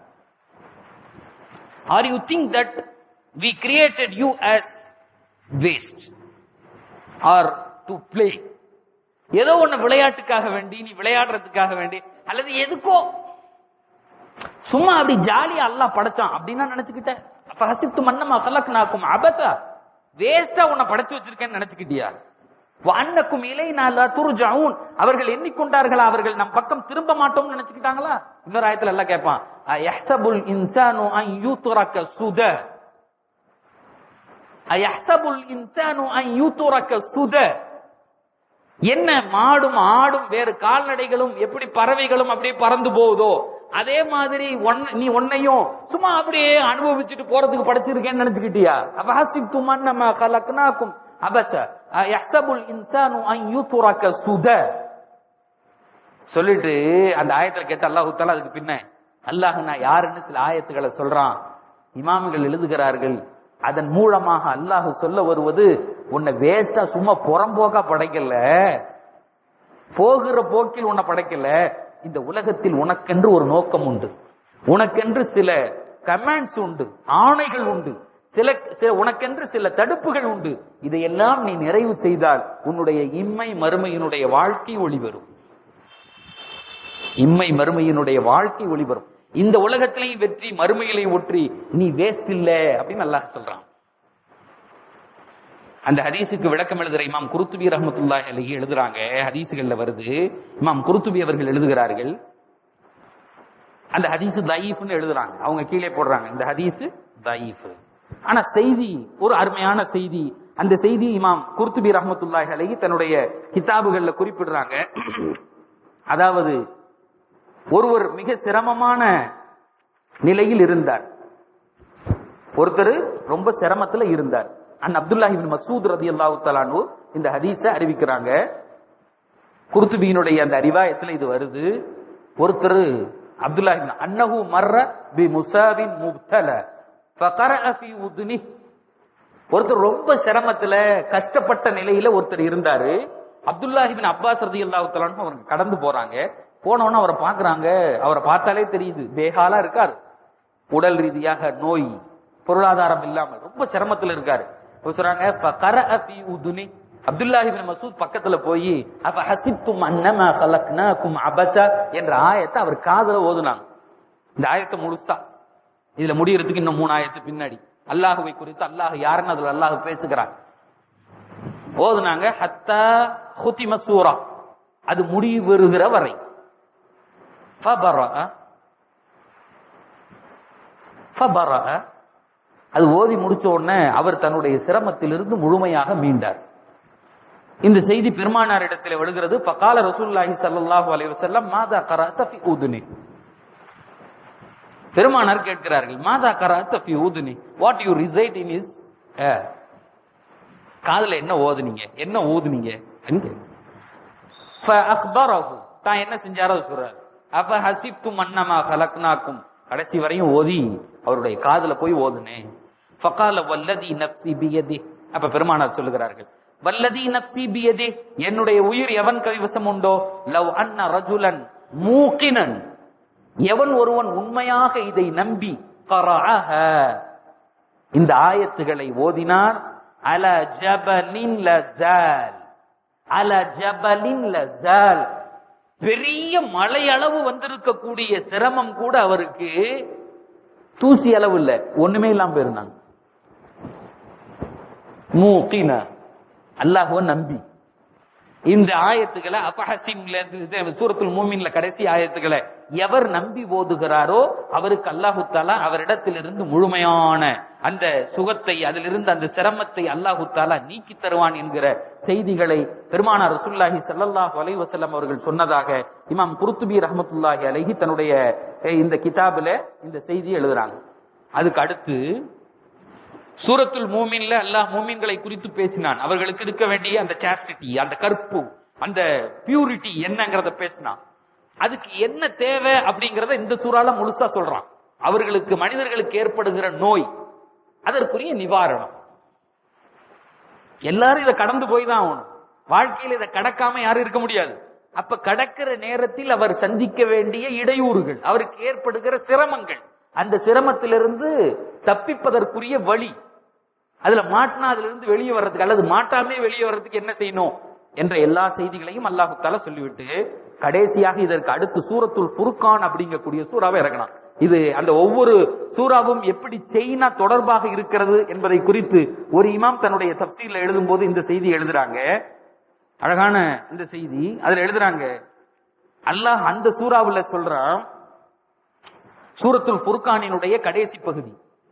are you think that we created you as waste or to play ஏதோ ஒண்ணு விளையாட்டுக்காக வேண்டி நீ விளையாடுறதுக்காக வேண்டி அல்லது எதுக்கோ சும்மா அப்படி ஜாலியா அல்லாஹ் படைச்சான் அப்படின்னா நினைச்சுக்கிட்ட அப்ப ஹசிப்து மன்னமா கலக்குனாக்கும் அபத்தா வேஸ்டா உன்னை படைச்சு வச்சிருக்கேன்னு நினைச்சுக்கிட்டியா அன்னக்கும் இலை நாளா துருஜாவும் அவர்கள் எண்ணிக்கொண்டார்களா அவர்கள் நம் பக்கம் திரும்ப மாட்டோம்னு நினைச்சுக்கிட்டாங்களா இன்னொரு ஆயத்துல எல்லாம் கேட்பான் யஹ்சபுல் இன்சானு அன் யூத்ரக சுத அயஹ்சபுல் இன்சானு அன் யூதுரக சுத என்ன மாடும் ஆடும் வேறு கால்நடைகளும் எப்படி பறவைகளும் அப்படியே பறந்து போகுதோ அதே மாதிரி ஒன்ன- நீ உன்னையும் சும்மா அப்படியே அனுபவிச்சுட்டு போறதுக்கு படைச்சிருக்கேன்னு நினைச்சுக்கிட்டியா அபஹசிப்தும் அன்னமா கலக்னாக்கும் அபச யஹ்சபுல் இன்சானு அன் யூதுரக சுத சொல்லிட்டு அந்த ஆயத்துல கேட்ட அல்லாஹு தாலா அதுக்கு பின்ன அல்லாஹ் நான் யாருன்னு சில ஆயத்துக்களை சொல்றான் இமாம்கள் எழுதுகிறார்கள் அதன் மூலமாக அல்லாஹ் சொல்ல வருவது உன்னை வேஸ்டா சும்மா புறம்போக்கா படைக்கல போகிற போக்கில் உன்னை படைக்கல இந்த உலகத்தில் உனக்கென்று ஒரு நோக்கம் உண்டு உனக்கென்று சில கமாண்ட்ஸ் உண்டு ஆணைகள் உண்டு சில சில உனக்கென்று சில தடுப்புகள் உண்டு இதையெல்லாம் நீ நிறைவு செய்தால் உன்னுடைய இம்மை மறுமையினுடைய வாழ்க்கை ஒளிவரும் இம்மை மறுமையினுடைய வாழ்க்கை ஒளிவரும் இந்த உலகத்திலையும் வெற்றி மறுமையிலை ஒற்றி நீ வேஸ்ட் இல்ல அப்படின்னு அல்லாஹ் சொல்றான் அந்த ஹதீஸுக்கு விளக்கம் எழுதுற இமாம் குருத்துபி ரஹமத்துல்லாஹி அலைஹி எழுதுறாங்க ஹதீஸுகள்ல வருது இமாம் குருத்துபி அவர்கள் எழுதுகிறார்கள் அந்த ஹதீஸ் தயீஃப்னு எழுதுறாங்க அவங்க கீழே போடுறாங்க இந்த ஹதீஸ் தயீஃப் ஆனா செய்தி ஒரு அருமையான செய்தி அந்த செய்தி இமாம் குர்துபி ரஹமத்துல்லாஹி அலைஹி தன்னுடைய கிதாபுகள்ல குறிப்பிடுறாங்க அதாவது ஒருவர் மிக சிரமமான நிலையில் இருந்தார் ஒருத்தர் ரொம்ப சிரமத்துல இருந்தார் அன் அப்துல்லாஹி பின் மசூத் ரதி அல்லாஹு இந்த ஹதீஸ அறிவிக்கிறாங்க குர்துபியினுடைய அந்த அறிவாயத்துல இது வருது ஒருத்தர் அப்துல்லாஹி பின் அன்னஹு மர்ர பி முசாபின் முப்தல ஃபகரஅ ஃபீ உத்னி ஒருத்தர் ரொம்ப சிரமத்துல கஷ்டப்பட்ட நிலையில ஒருத்தர் இருந்தாரு அப்துல்லாஹி பின் அப்பாஸ் ரதியல்லாஹு தஆலான்னு அவங்க கடந்து போறாங்க போனவன அவரை பாக்குறாங்க அவரை பார்த்தாலே தெரியுது பேகாலா இருக்காரு உடல் ரீதியாக நோய் பொருளாதாரம் இல்லாமல் ரொம்ப சிரமத்துல இருக்காரு அப்ப சொல்றாங்க ஃபகரஅ ஃபீ உதுனி அப்துல்லாஹி பின் மசூத் பக்கத்துல போய் அப்ப ஹசிப்தும் அன்னமா கலக்னாக்கும் அபசா என்ற ஆயத்தை அவர் காதுல ஓதுனாங்க இந்த ஆயத்தை முழுசா இதுல முடியறதுக்கு இன்னும் மூணு ஆயத்து பின்னாடி அல்லாஹுவை குறித்து அல்லாஹ் யாருன்னு அதுல அல்லாஹ் பேசுகிறான் ஓதுனாங்க ஹத்தா ஹுத்திம சூரா அது முடிவு பெறுகிற வரை ஃபபரஅ ஃபபரஅ அது ஓதி முடிச்ச உடனே அவர் தன்னுடைய சிரமத்திலிருந்து முழுமையாக மீண்டார் இந்த செய்தி பெருமானார் இடத்துல விழுகிறது ஃபகால ரசூலுல்லாஹி ஸல்லல்லாஹு அலைஹி வஸல்லம் மாதா கரஅத ஃபி உதுனி பெருமானார் கேட்கிறார்கள் மாதா கரஅத ஃபி உதுனி what you recite in his காதுல என்ன ஓதுனீங்க என்ன ஓதுனீங்க ஃபஅக்பரஹு தான் என்ன செஞ்சாரோ சொல்றாரு அப்ப ஹசிப்தும் அன்னமா கலக்னாக்கும் கடைசி வரையும் ஓதி அவருடைய காதுல போய் ஓதுனேன் ஃபகால வல்லதி நப்சி பியதி அப்ப பெருமானார் சொல்லுகிறார்கள் வல்லதி நப்சி பியதி என்னுடைய உயிர் எவன் கைவசம் உண்டோ லவ் அன்ன ரஜுலன் மூக்கினன் எவன் ஒருவன் உண்மையாக இதை நம்பி கரஅஹ இந்த ஆயத்துகளை ஓதினார் அல ஜபலின் லஸால் அல ஜபலின் லஸால் பெரிய மலை அளவு வந்திருக்கக்கூடிய சிரமம் கூட அவருக்கு தூசி அளவு இல்ல ஒண்ணுமே இல்லாம போயிருந்தாங்க மூக்கின அல்லாஹுவ நம்பி இந்த ஆயத்துக்களை அபஹசிம்ல இருந்து சூரத்துல் மூமின்ல கடைசி ஆயத்துக்களை எவர் நம்பி ஓதுகிறாரோ அவருக்கு அல்லாஹு தாலா அவரிடத்திலிருந்து முழுமையான அந்த சுகத்தை அதிலிருந்து அந்த சிரமத்தை அல்லாஹு தாலா நீக்கி தருவான் என்கிற செய்திகளை பெருமானார் ரசூலுல்லாஹி ஸல்லல்லாஹு அலைஹி வஸல்லம் அவர்கள் சொன்னதாக இமாம் குருத்துபி ரஹ்மத்துல்லாஹி அலைஹி தன்னுடைய அஹ், இந்த கிதாபுல இந்த செய்தி எழுதுறாங்க அதுக்கு அடுத்து சூரத்துல் மூமின்ல அல்லாஹ் மூமின்களை குறித்து பேசினான் அவர்களுக்கு இருக்க வேண்டிய அந்த சாஸ்டிட்டி அந்த கற்பு அந்த பியூரிட்டி என்னங்கிறத பேசினான் அதுக்கு என்ன தேவை அப்படிங்கறத இந்த சூறால முழுசா சொல்றான் அவர்களுக்கு மனிதர்களுக்கு ஏற்படுகிற நோய் அதற்குரிய நிவாரணம் எல்லாரும் இதை கடந்து போய் தான் ஆகணும் வாழ்க்கையில இதை கடக்காம யாரும் இருக்க முடியாது அப்ப கடக்கிற நேரத்தில் அவர் சந்திக்க வேண்டிய இடையூறுகள் அவருக்கு ஏற்படுகிற சிரமங்கள் அந்த சிரமத்திலிருந்து தப்பிப்பதற்குரிய வழி அதுல மாட்டினா அதுல இருந்து வெளியே வர்றதுக்கு அல்லது மாட்டாமே வெளியே வர்றதுக்கு என்ன செய்யணும் என்ற எல்லா செய்திகளையும் அல்லாஹு தாலா சொல்லிவிட்டு கடைசியாக இதற்கு அடுத்து சூரத்துல் ஃபுர்கான் அப்படிங்கக்கூடிய சூறாவை இறங்கினான் இது அந்த ஒவ்வொரு சூறாவும் எப்படி செயினா தொடர்பாக இருக்கிறது என்பதை குறித்து ஒரு இமாம் தன்னுடைய தப்சீல்ல எழுதும் போது இந்த செய்தி எழுதுறாங்க அழகான இந்த செய்தி அதுல எழுதுறாங்க அல்லாஹ் அந்த சூறாவுல சொல்றான் சூரத்துல் ஃபுர்கானினுடைய கடைசி பகுதி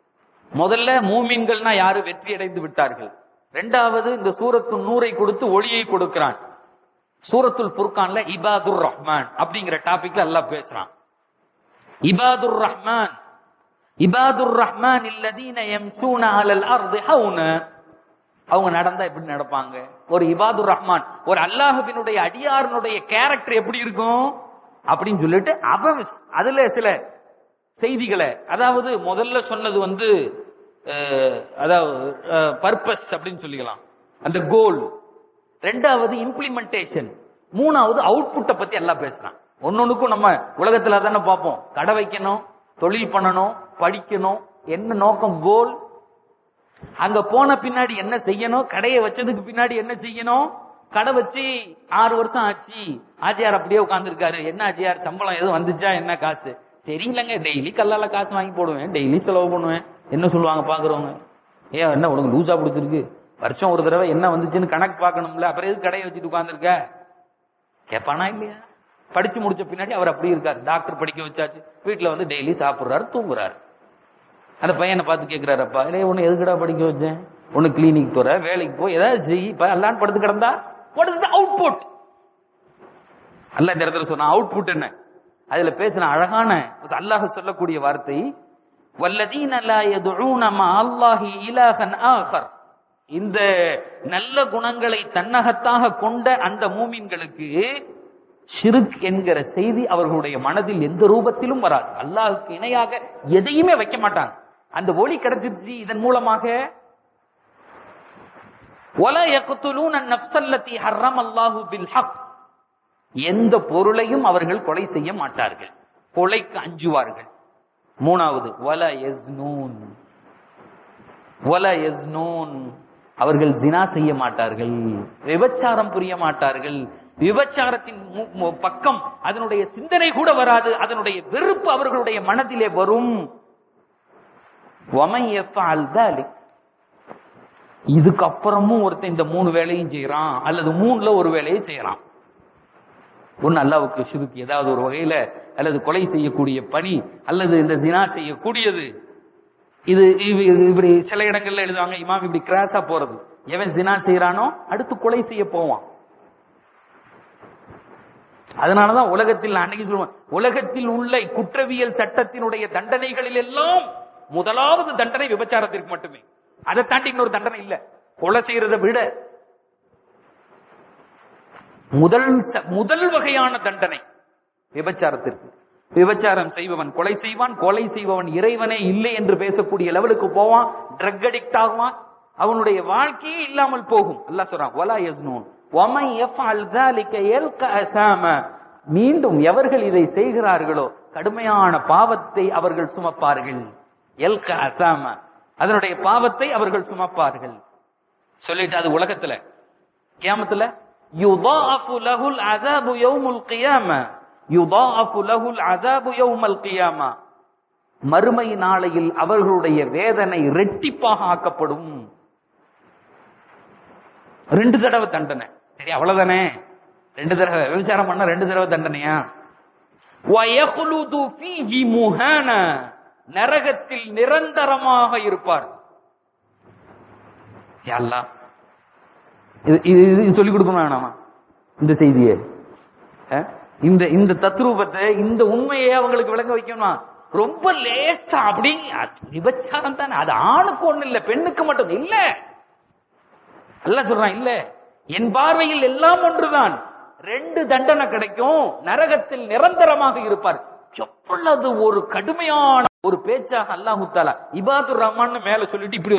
முதல்ல மூமின்கள்னா யாரு வெற்றி அடைந்து விட்டார்கள் ரெண்டாவது இந்த சூரத்து நூரை கொடுத்து ஒளியை கொடுக்கிறான் சூரத்துல் ஃபுர்கான்ல இபாதுர் ரஹ்மான் அப்படிங்கிற டாபிக்ல எல்லாம் பேசுறான் இபாதுர் ரஹ்மான் இபாதுர் ரஹ்மான் இல்லதீன யம்சூன அலல் அர்தி ஹவுன அவங்க நடந்தா எப்படி நடப்பாங்க ஒரு இபாதுர் ரஹ்மான் ஒரு அல்லாஹுவினுடைய அடியாரனுடைய கேரக்டர் எப்படி இருக்கும் அப்படின்னு சொல்லிட்டு அவன் அதுல சில செய்திகளை அதாவது முதல்ல சொன்னது வந்து அஹ், அதாவது பர்பஸ் அப்படின்னு சொல்லிக்கலாம் அந்த கோல் ரெண்டாவது இம்ப்ளிமெண்டேஷன் மூணாவது அவுட்புட்டை பத்தி எல்லாம் பேசுறான் ஒன்னொன்னுக்கும் நம்ம உலகத்துல தானே பார்ப்போம் கடை வைக்கணும் தொழில் பண்ணணும் படிக்கணும் என்ன நோக்கம் கோல் அங்க போன பின்னாடி என்ன செய்யணும் கடையை வச்சதுக்கு பின்னாடி என்ன செய்யணும் கடை வச்சு ஆறு வருஷம் ஆச்சு ஆச்சியார் அப்படியே உட்கார்ந்திருக்காரு என்ன ஆச்சியார் சம்பளம் எதுவும் வந்துச்சா என்ன காசு தெரியலங்க டெய்லி கல்லால காசு வாங்கி போடுவேன் டெய்லி செலவு பண்ணுவேன் என்ன சொல்லுவாங்க பாக்குறவங்க ஏன் என்ன உனக்கு லூசா பிடிச்சிருக்கு வருஷம் ஒரு தடவை என்ன வந்துச்சுன்னு கணக்கு பார்க்கணும்ல அப்புறம் எதுக்கு கடையை வச்சுட்டு உட்கார்ந்திருக்க கேட்பானா இல்லையா படிச்சு முடிச்ச பின்னாடி அவர் அப்படி இருக்காரு டாக்டர் படிக்க வச்சாச்சு வீட்டுல வந்து டெய்லி சாப்பிடுறாரு தூங்குறாரு அந்த பையனை பார்த்து கேட்கிறாரு அப்பா இல்லை உன்னை எதுக்குடா படிக்க வச்சேன் ஒன்னு கிளினிக் போற வேலைக்கு போய் ஏதாவது செய் இப்ப எல்லாம் படுத்து கிடந்தா வாட் இஸ் த அவுட்புட் அல்ல இந்த இடத்துல சொன்ன அவுட்புட் என்ன அதுல பேசின அழகான அல்லாஹ் சொல்லக்கூடிய வார்த்தை வல்லதீன லா யதுஊன மா அல்லாஹி இலாஹன் ஆகர் இந்த நல்ல குணங்களை தன்னகத்தாக கொண்ட அந்த மூமின்களுக்கு ஷிருக் என்கிற செய்தி அவர்களுடைய மனதில் எந்த ரூபத்திலும் வராது அல்லாஹுக்கு இணையாக எதையுமே வைக்க மாட்டாங்க அந்த ஒளி கிடைச்சிருச்சு இதன் மூலமாக وَلَا يَقْتُلُونَ النَّفْسَ الَّتِي حَرَّمَ اللَّهُ بِالْحَقِّ எந்த பொருளையும் அவர்கள் கொலை செய்ய மாட்டார்கள் கொலைக்கு அஞ்சுவார்கள் மூணாவது வல எஸ்னூன் வல எஸ்னூன் அவர்கள் ஜினா செய்ய மாட்டார்கள் விபச்சாரம் புரிய மாட்டார்கள் விபச்சாரத்தின் மு- மு- பக்கம் அதனுடைய சிந்தனை கூட வராது அதனுடைய வெறுப்பு அவர்களுடைய மனதிலே வரும் وَمَن يَفْعَلْ ذَلِكَ இதுக்கப்புறமும் ஒருத்தன் இந்த மூணு வேலையும் செய்யறான் அல்லது மூணுல ஒரு வேலையை செய்யறான் ஒன்னு அல்லாவுக்கு ஷிருக்கு ஏதாவது ஒரு வகையில அல்லது கொலை செய்யக்கூடிய பணி அல்லது இந்த ஜினா செய்யக்கூடியது இது இவ- இப்படி சில இடங்கள்ல எழுதுவாங்க இமாம் இப்படி கிராஸா போறது எவன் ஜினா செய்யறானோ அடுத்து கொலை செய்ய போவான் அதனாலதான் உலகத்தில் நான் அன்னைக்கு சொல்லுவேன் உலகத்தில் உள்ள குற்றவியல் சட்டத்தினுடைய தண்டனைகளில் எல்லாம் முதலாவது தண்டனை விபச்சாரத்திற்கு மட்டுமே அதை தாண்டி இன்னொரு தண்டனை இல்ல கொலை செய்யறதை விட முதல் ச- முதல் வகையான தண்டனை விபச்சாரத்திற்கு விபச்சாரம் செய்பவன் கொலை செய்வான் கொலை செய்பவன் இறைவனே இல்லை என்று பேசக்கூடிய லெவலுக்கு போவான் ட்ரக் அடிக்ட் ஆகுவான் அவனுடைய வாழ்க்கையே இல்லாமல் போகும் அல்லாஹ் சொல்றான் வலா யஸ்னூன் وَمَن يَفْعَلْ ذَلِكَ يَلْقَ أَثَامًا மீண்டும் எவர்கள் இதை செய்கிறார்களோ கடுமையான பாவத்தை அவர்கள் சுமப்பார்கள் எல்க அசாம அதனுடைய பாவத்தை அவர்கள் சுமப்பார்கள் சொல்லிட்டு அது உலகத்துல கியாமத்துல யுதாஃபு லஹுல் அஸாபு யௌமுல் கியாம யுதாஃபு லஹுல் அஸாபு யௌமல் கியாம மறுமை நாளையில் அவர்களுடைய வேதனை ரெட்டிப்பாக ஆக்கப்படும் ரெண்டு தடவை தண்டனை சரி அவ்வளவுதானே ரெண்டு தடவை விபச்சாரம் பண்ண ரெண்டு தடவை தண்டனையா وَيَخْلُدُ فِيهِ مُهَانًا நரகத்தில் நிரந்தரமாக இருப்பார் யா அல்லாஹ். இது இது இது சொல்லிக் கொடுக்கணும் வேணாமா இந்த செய்தியை அஹ்? இந்த இந்த தத்ரூபத்தை இந்த உண்மையை அவங்களுக்கு விளங்க வைக்கணும் ரொம்ப லேசா அப்படி அது விபச்சாரம் தானே அது ஆணுக்கு ஒண்ணு இல்ல பெண்ணுக்கு மட்டும் இல்ல அல்ல சொல்றான் இல்ல என் பார்வையில் எல்லாம் ஒன்றுதான் ரெண்டு தண்டனை கிடைக்கும் நரகத்தில் நிரந்தரமாக இருப்பார் எவ்வளவு ஒரு கடுமையான ஒரு பேச்சாக அல்லாஹு தாலா இபாதுர் ரஹ்மான் மேல சொல்லிட்டு இப்படி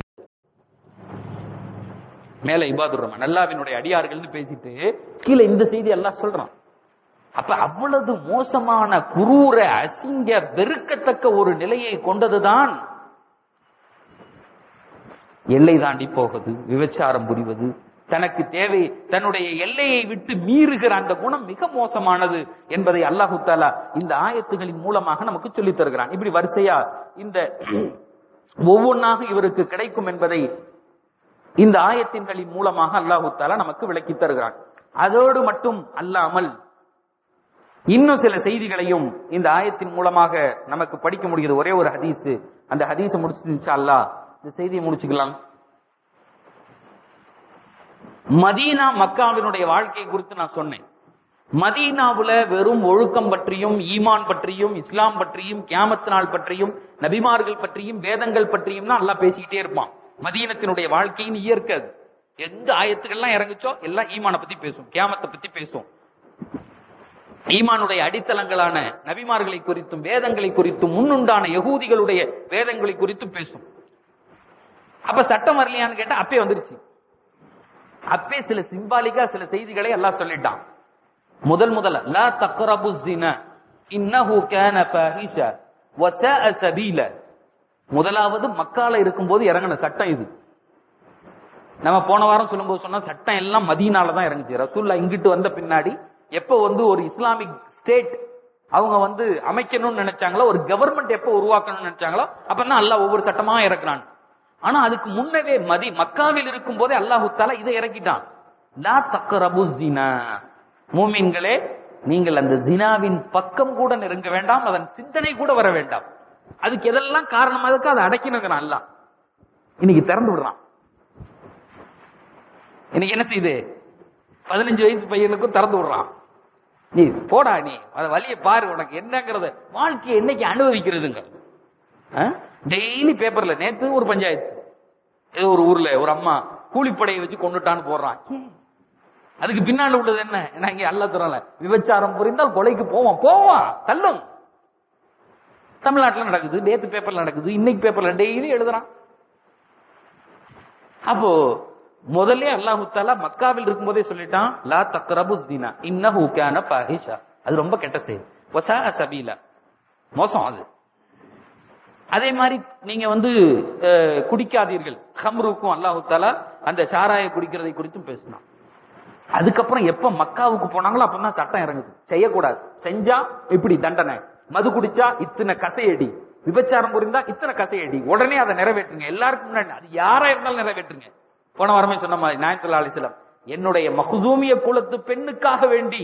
மேல இபாதுர் ரஹ்மான் அல்லாவினுடைய அடியார்கள்னு பேசிட்டு கீழே இந்த செய்தி எல்லாம் சொல்றான் அப்ப அவ்வளவு மோசமான குரூர அசிங்க வெறுக்கத்தக்க ஒரு நிலையை கொண்டதுதான் எல்லை தாண்டி போவது விபச்சாரம் புரிவது தனக்கு தேவை தன்னுடைய எல்லையை விட்டு மீறுகிற அந்த குணம் மிக மோசமானது என்பதை அல்லாஹு தாலா இந்த ஆயத்துகளின் மூலமாக நமக்கு சொல்லித் தருகிறான் இப்படி வரிசையா இந்த ஒவ்வொன்னாக இவருக்கு கிடைக்கும் என்பதை இந்த ஆயத்தின்களின் மூலமாக அல்லாஹு தாலா நமக்கு விளக்கி தருகிறான் அதோடு மட்டும் அல்லாமல் இன்னும் சில செய்திகளையும் இந்த ஆயத்தின் மூலமாக நமக்கு படிக்க முடியுது ஒரே ஒரு ஹதீஸ் அந்த ஹதீஸ் முடிச்சுட்டு இன்ஷா அல்லாஹ் இந்த செய்தியை முடிச்சுக்கலாம் மதீனா மக்காவினுடைய வாழ்க்கை குறித்து நான் சொன்னேன் மதீனாவுல வெறும் ஒழுக்கம் பற்றியும் ஈமான் பற்றியும் இஸ்லாம் பற்றியும் கியாமத்து நாள் பற்றியும் நபிமார்கள் பற்றியும் வேதங்கள் பற்றியும் தான் எல்லாம் பேசிக்கிட்டே இருப்பான் மதீனத்தினுடைய வாழ்க்கையின் இயற்கை அது எந்த ஆயத்துக்கள்லாம் இறங்குச்சோ எல்லாம் ஈமானை பத்தி பேசும் கியாமத்தை பத்தி பேசும் ஈமானுடைய அடித்தளங்களான நபிமார்களை குறித்தும் வேதங்களை குறித்தும் முன்னுண்டான யகூதிகளுடைய வேதங்களை குறித்தும் பேசும் அப்ப சட்டம் வரலையான்னு கேட்டா அப்பே வந்துருச்சு அப்பே சில சிம்பாலிக்கா சில செய்திகளை எல்லாம் சொல்லிட்டான் முதல் முதல்ல லா தக்ரபு ஜின இன்னஹு கான ஃபஹிஷா வஸாஅ சபீல முதலாவது மக்கால இருக்கும்போது இறங்கின சட்டம் இது நம்ம போன வாரம் சொல்லும்போது சொன்னா சட்டம் எல்லாம் மதீனால தான் இறங்குச்சு ரசூல்லா இங்கிட்டு வந்த பின்னாடி எப்ப வந்து ஒரு இஸ்லாமிக் ஸ்டேட் அவங்க வந்து அமைக்கணும்னு நினைச்சாங்களோ ஒரு கவர்மெண்ட் எப்ப உருவாக்கணும்னு நினைச்சாங்களோ அப்பதான் அல்லாஹ் ஒவ்வொரு சட்டமா இறக்குறான் ஆனா அதுக்கு முன்னவே மதி மக்காவில் இருக்கும் போதே அல்லாஹு தாலா இதை இறக்கிட்டான் லா தக்ரபு ஜினா மூமின்களே நீங்கள் அந்த ஜினாவின் பக்கம் கூட நெருங்க வேண்டாம் அதன் சிந்தனை கூட வர வேண்டாம் அதுக்கு எதெல்லாம் காரணமா இருக்கு அதை அடக்கினுங்கிறான் அல்லாஹ் இன்னைக்கு திறந்து விடுறான் இன்னைக்கு என்ன செய்யுது பதினஞ்சு வயசு பையனுக்கும் திறந்து விடுறான் நீ போடா நீ அத வழியை பாரு உனக்கு என்னங்கிறத வாழ்க்கையை என்னைக்கு அனுபவிக்கிறதுங்க டெய்லி பேப்பர்ல நேத்து ஒரு பஞ்சாயத்து ஏதோ ஒரு ஊர்ல ஒரு அம்மா கூலிப்படையை வச்சு கொண்டுட்டான்னு போடுறான் ஏன்? அதுக்கு பின்னால உள்ளது என்ன நான் இங்க அல்ல தரல விபச்சாரம் புரிந்தால் கொலைக்கு போவான் போவான் தள்ளும் தமிழ்நாட்டுல நடக்குது நேத்து பேப்பர்ல நடக்குது இன்னைக்கு பேப்பர்ல டெய்லி எழுதுறான் அப்போ முதல்ல அல்லாஹு தாலா மக்காவில் இருக்கும்போதே சொல்லிட்டான் லா தக்ரபு ஜினா இன்னஹு கான ஃபாஹிஷா அது ரொம்ப கெட்ட செயல் வசா சபீலா மோசம் அது அதே மாதிரி நீங்க வந்து அஹ், குடிக்காதீர்கள் ஹம்ருக்கும் அல்லாஹு தாலா அந்த சாராய குடிக்கிறதை குறித்தும் பேசினான் அதுக்கப்புறம் எப்ப மக்காவுக்கு போனாங்களோ அப்பதான் சட்டம் இறங்குது செய்யக்கூடாது செஞ்சா இப்படி தண்டனை மது குடிச்சா இத்தனை கசையடி விபச்சாரம் புரிந்தா இத்தனை கசையடி உடனே அதை நிறைவேற்றுங்க எல்லாருக்கும் முன்னாடி அது யாரா இருந்தாலும் நிறைவேற்றுங்க போன வாரமே சொன்ன மாதிரி நாயத்துல்லா அலிஸ்லாம் என்னுடைய மஹுசூமிய குலத்து பெண்ணுக்காக வேண்டி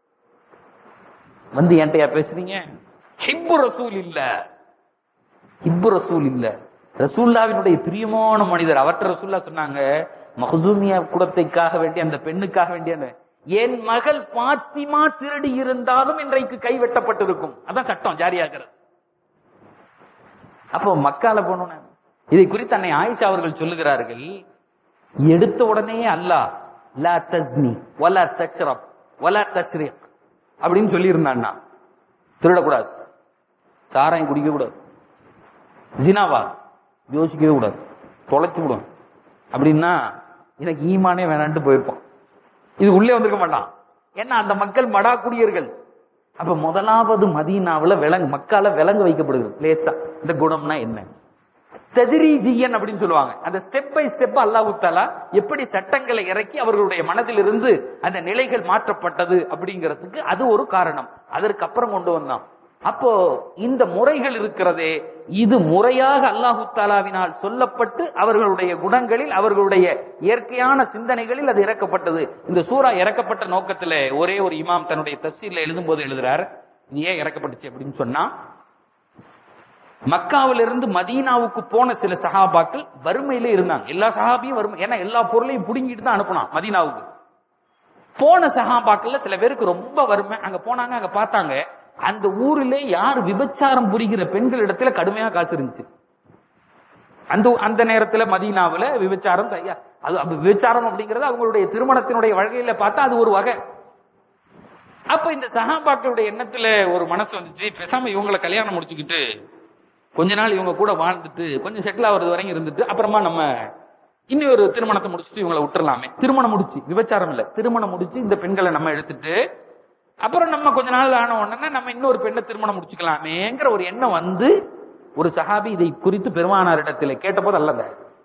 வந்து என்கிட்டயா பேசுறீங்க ஹிப்பு ரசூல் இல்ல ஹிப்பு ரசூல் இல்ல ரசூல்லாவினுடைய பிரியமான மனிதர் அவற்ற ரசூல்லா சொன்னாங்க மஹசூமியா குலத்தைக்காக வேண்டிய அந்த பெண்ணுக்காக வேண்டிய அந்த- என் மகள் பாத்திமா திருடி இருந்தாலும் இன்றைக்கு கைவெட்டப்பட்டிருக்கும் அதான் சட்டம் ஜாரியாகிறது அப்போ மக்கால போனோன்னு இதை குறித்து அன்னை ஆயிஷா அவர்கள் சொல்லுகிறார்கள் எடுத்த உடனே அல்லாஹ் லா தஸ்னி வலா தஷ்ரப் வலா தஷ்ரிக் அப்படின்னு சொல்லியிருந்தான்னா திருடக்கூடாது சாராயம் குடிக்க கூடாது ஜினாவா யோசிக்கவே கூடாது தொலைச்சு விடும் அப்படின்னா எனக்கு ஈமானே வேணான்ட்டு போயிருப்பான் இது உள்ளே வந்திருக்க மாட்டான் ஏன்னா அந்த மக்கள் மடா குடியர்கள் அப்ப முதலாவது மதீனாவுல விலங்கு மக்கால விலங்கு வைக்கப்படுகிறது லேசா இந்த குணம்னா என்ன ததிரீஜியன் அப்படின்னு சொல்லுவாங்க அந்த ஸ்டெப் பை ஸ்டெப் அல்லாஹு தாலா எப்படி சட்டங்களை இறக்கி அவர்களுடைய மனதிலிருந்து அந்த நிலைகள் மாற்றப்பட்டது அப்படிங்கிறதுக்கு அது ஒரு காரணம் அதற்கு அப்புறம் கொண்டு வந்தான் அப்போ இந்த முறைகள் இருக்கிறதே இது முறையாக அல்லாஹு தாலாவினால் சொல்லப்பட்டு அவர்களுடைய குணங்களில் அவர்களுடைய இயற்கையான சிந்தனைகளில் அது இறக்கப்பட்டது இந்த சூரா இறக்கப்பட்ட நோக்கத்துல ஒரே ஒரு இமாம் தன்னுடைய தப்சீர்ல எழுதும்போது எழுதுறார் இது ஏன் இறக்கப்பட்டுச்சு அப்படின்னு சொன்னா மக்காவிலிருந்து மதீனாவுக்கு போன சில சஹாபாக்கள் வறுமையில இருந்தாங்க எல்லா சஹாபியும் வறுமை ஏன்னா எல்லா பொருளையும் புடுங்கிட்டு தான் அனுப்புனான் மதீனாவுக்கு போன சஹாபாக்கள்ல சில பேருக்கு ரொம்ப வறுமை அங்க போனாங்க அங்க பார்த்தாங்க அந்த ஊரிலே யார் விபச்சாரம் புரிகிற பெண்கள் இடத்துல கடுமையா காசு இருந்துச்சு அந்த அந்த நேரத்துல மதீனாவுல விபச்சாரம் தையா- அது அப்ப விபச்சாரம் அப்படிங்கறது அவங்களுடைய திருமணத்தினுடைய வகையில பார்த்தா அது ஒரு வகை அப்ப இந்த சஹாபாக்களுடைய எண்ணத்துல ஒரு மனசு வந்துச்சு பேசாம இவங்களை கல்யாணம் முடிச்சுக்கிட்டு கொஞ்ச நாள் இவங்க கூட வாழ்ந்துட்டு கொஞ்சம் செட்டில் ஆகுறது வரைக்கும் இருந்துட்டு அப்புறமா நம்ம இன்னும் ஒரு திருமணத்தை முடிச்சுட்டு இவங்களை விட்டுறலாமே திருமணம் முடிச்சு விபச்சாரம் இல்ல திருமணம் முடிச்சு இந்த பெண்களை நம்ம எடுத்துட்டு அப்புறம் நம்ம கொஞ்ச நாள் ஆன உடனே நம்ம இன்னொரு பெண்ணை திருமணம் முடிச்சுக்கலாமேங்கிற ஒரு எண்ணம் வந்து ஒரு சஹாபி இதை குறித்து பெருமானாரிடத்தில் கேட்டபோது அல்லங்க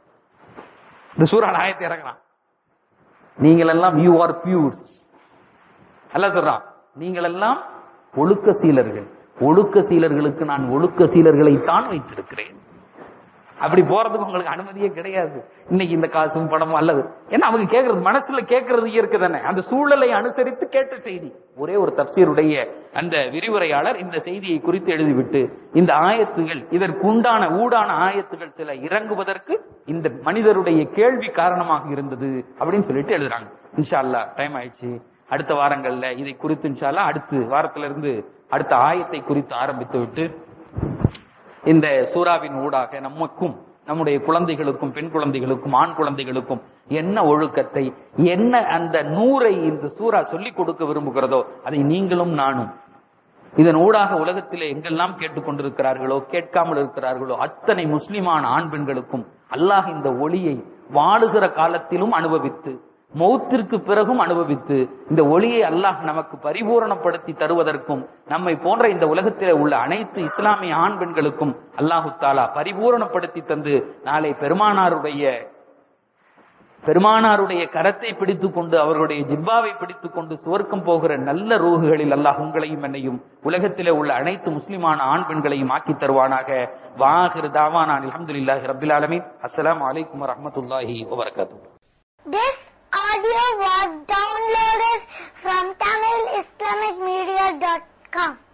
இந்த சூறால் ஆயத்தை இறங்குறான் நீங்கள் எல்லாம் யூ ஆர் பியூர்ஸ் அல்ல சொல்றான் நீங்கள் எல்லாம் ஒழுக்க சீலர்கள் ஒழுக்க சீலர்களுக்கு நான் ஒழுக்க சீலர்களை தான் வைத்திருக்கிறேன் அப்படி போறதுக்கு உங்களுக்கு அனுமதியே கிடையாது இன்னைக்கு இந்த காசும் பணமும் அல்லது ஏன்னா அவங்க கேட்கறது மனசுல கேட்கறது இயற்கை தானே அந்த சூழலை அனுசரித்து கேட்ட செய்தி ஒரே ஒரு தப்சீருடைய அந்த விரிவுரையாளர் இந்த செய்தியை குறித்து எழுதிவிட்டு இந்த ஆயத்துகள் இதற்குண்டான ஊடான ஆயத்துகள் சில இறங்குவதற்கு இந்த மனிதருடைய கேள்வி காரணமாக இருந்தது அப்படின்னு சொல்லிட்டு எழுதுறாங்க இன்ஷா அல்லாஹ் டைம் ஆயிடுச்சு அடுத்த வாரங்கள்ல இதை குறித்து இன்ஷா அல்லாஹ் அடுத்து வாரத்துல இருந்து அடுத்த ஆயத்தை குறித்து ஆரம்பித்து விட்டு இந்த சூறாவின் ஊடாக நமக்கும் நம்முடைய குழந்தைகளுக்கும் பெண் குழந்தைகளுக்கும் ஆண் குழந்தைகளுக்கும் என்ன ஒழுக்கத்தை என்ன அந்த நூரை இந்த சூறா சொல்லிக் கொடுக்க விரும்புகிறதோ அதை நீங்களும் நானும் இதன் ஊடாக உலகத்திலே எங்கெல்லாம் கேட்டுக்கொண்டிருக்கிறார்களோ கேட்காமல் இருக்கிறார்களோ அத்தனை முஸ்லிமான ஆண் பெண்களுக்கும் அல்லாஹ் இந்த ஒளியை வாழுகிற காலத்திலும் அனுபவித்து மௌத்திற்கு பிறகும் அனுபவித்து இந்த ஒளியை அல்லாஹ் நமக்கு பரிபூரணப்படுத்தி தருவதற்கும் நம்மை போன்ற இந்த உலகத்திலே உள்ள அனைத்து இஸ்லாமிய ஆண் பெண்களுக்கும் அல்லாஹு தாலா பரிபூரணப்படுத்தி தந்து நாளை பெருமானாருடைய பெருமானாருடைய கரத்தை பிடித்துக் கொண்டு அவர்களுடைய ஜிப்பாவை பிடித்துக் கொண்டு சுவர்க்கம் போகிற நல்ல ரூகுகளில் அல்லாஹ் உங்களையும் என்னையும் உலகத்திலே உள்ள அனைத்து முஸ்லிமான ஆண் பெண்களையும் ஆக்கி தருவானாக வாஹிர் தாவானான் அல்ஹம்துலில்லாஹி ரப்பில் ஆலமீன் அஸ்ஸலாமு அலைக்கும் வரஹ்மத்துல்லாஹி வபரகாத்துஹு This audio was downloaded from TamilIslamicMedia.com.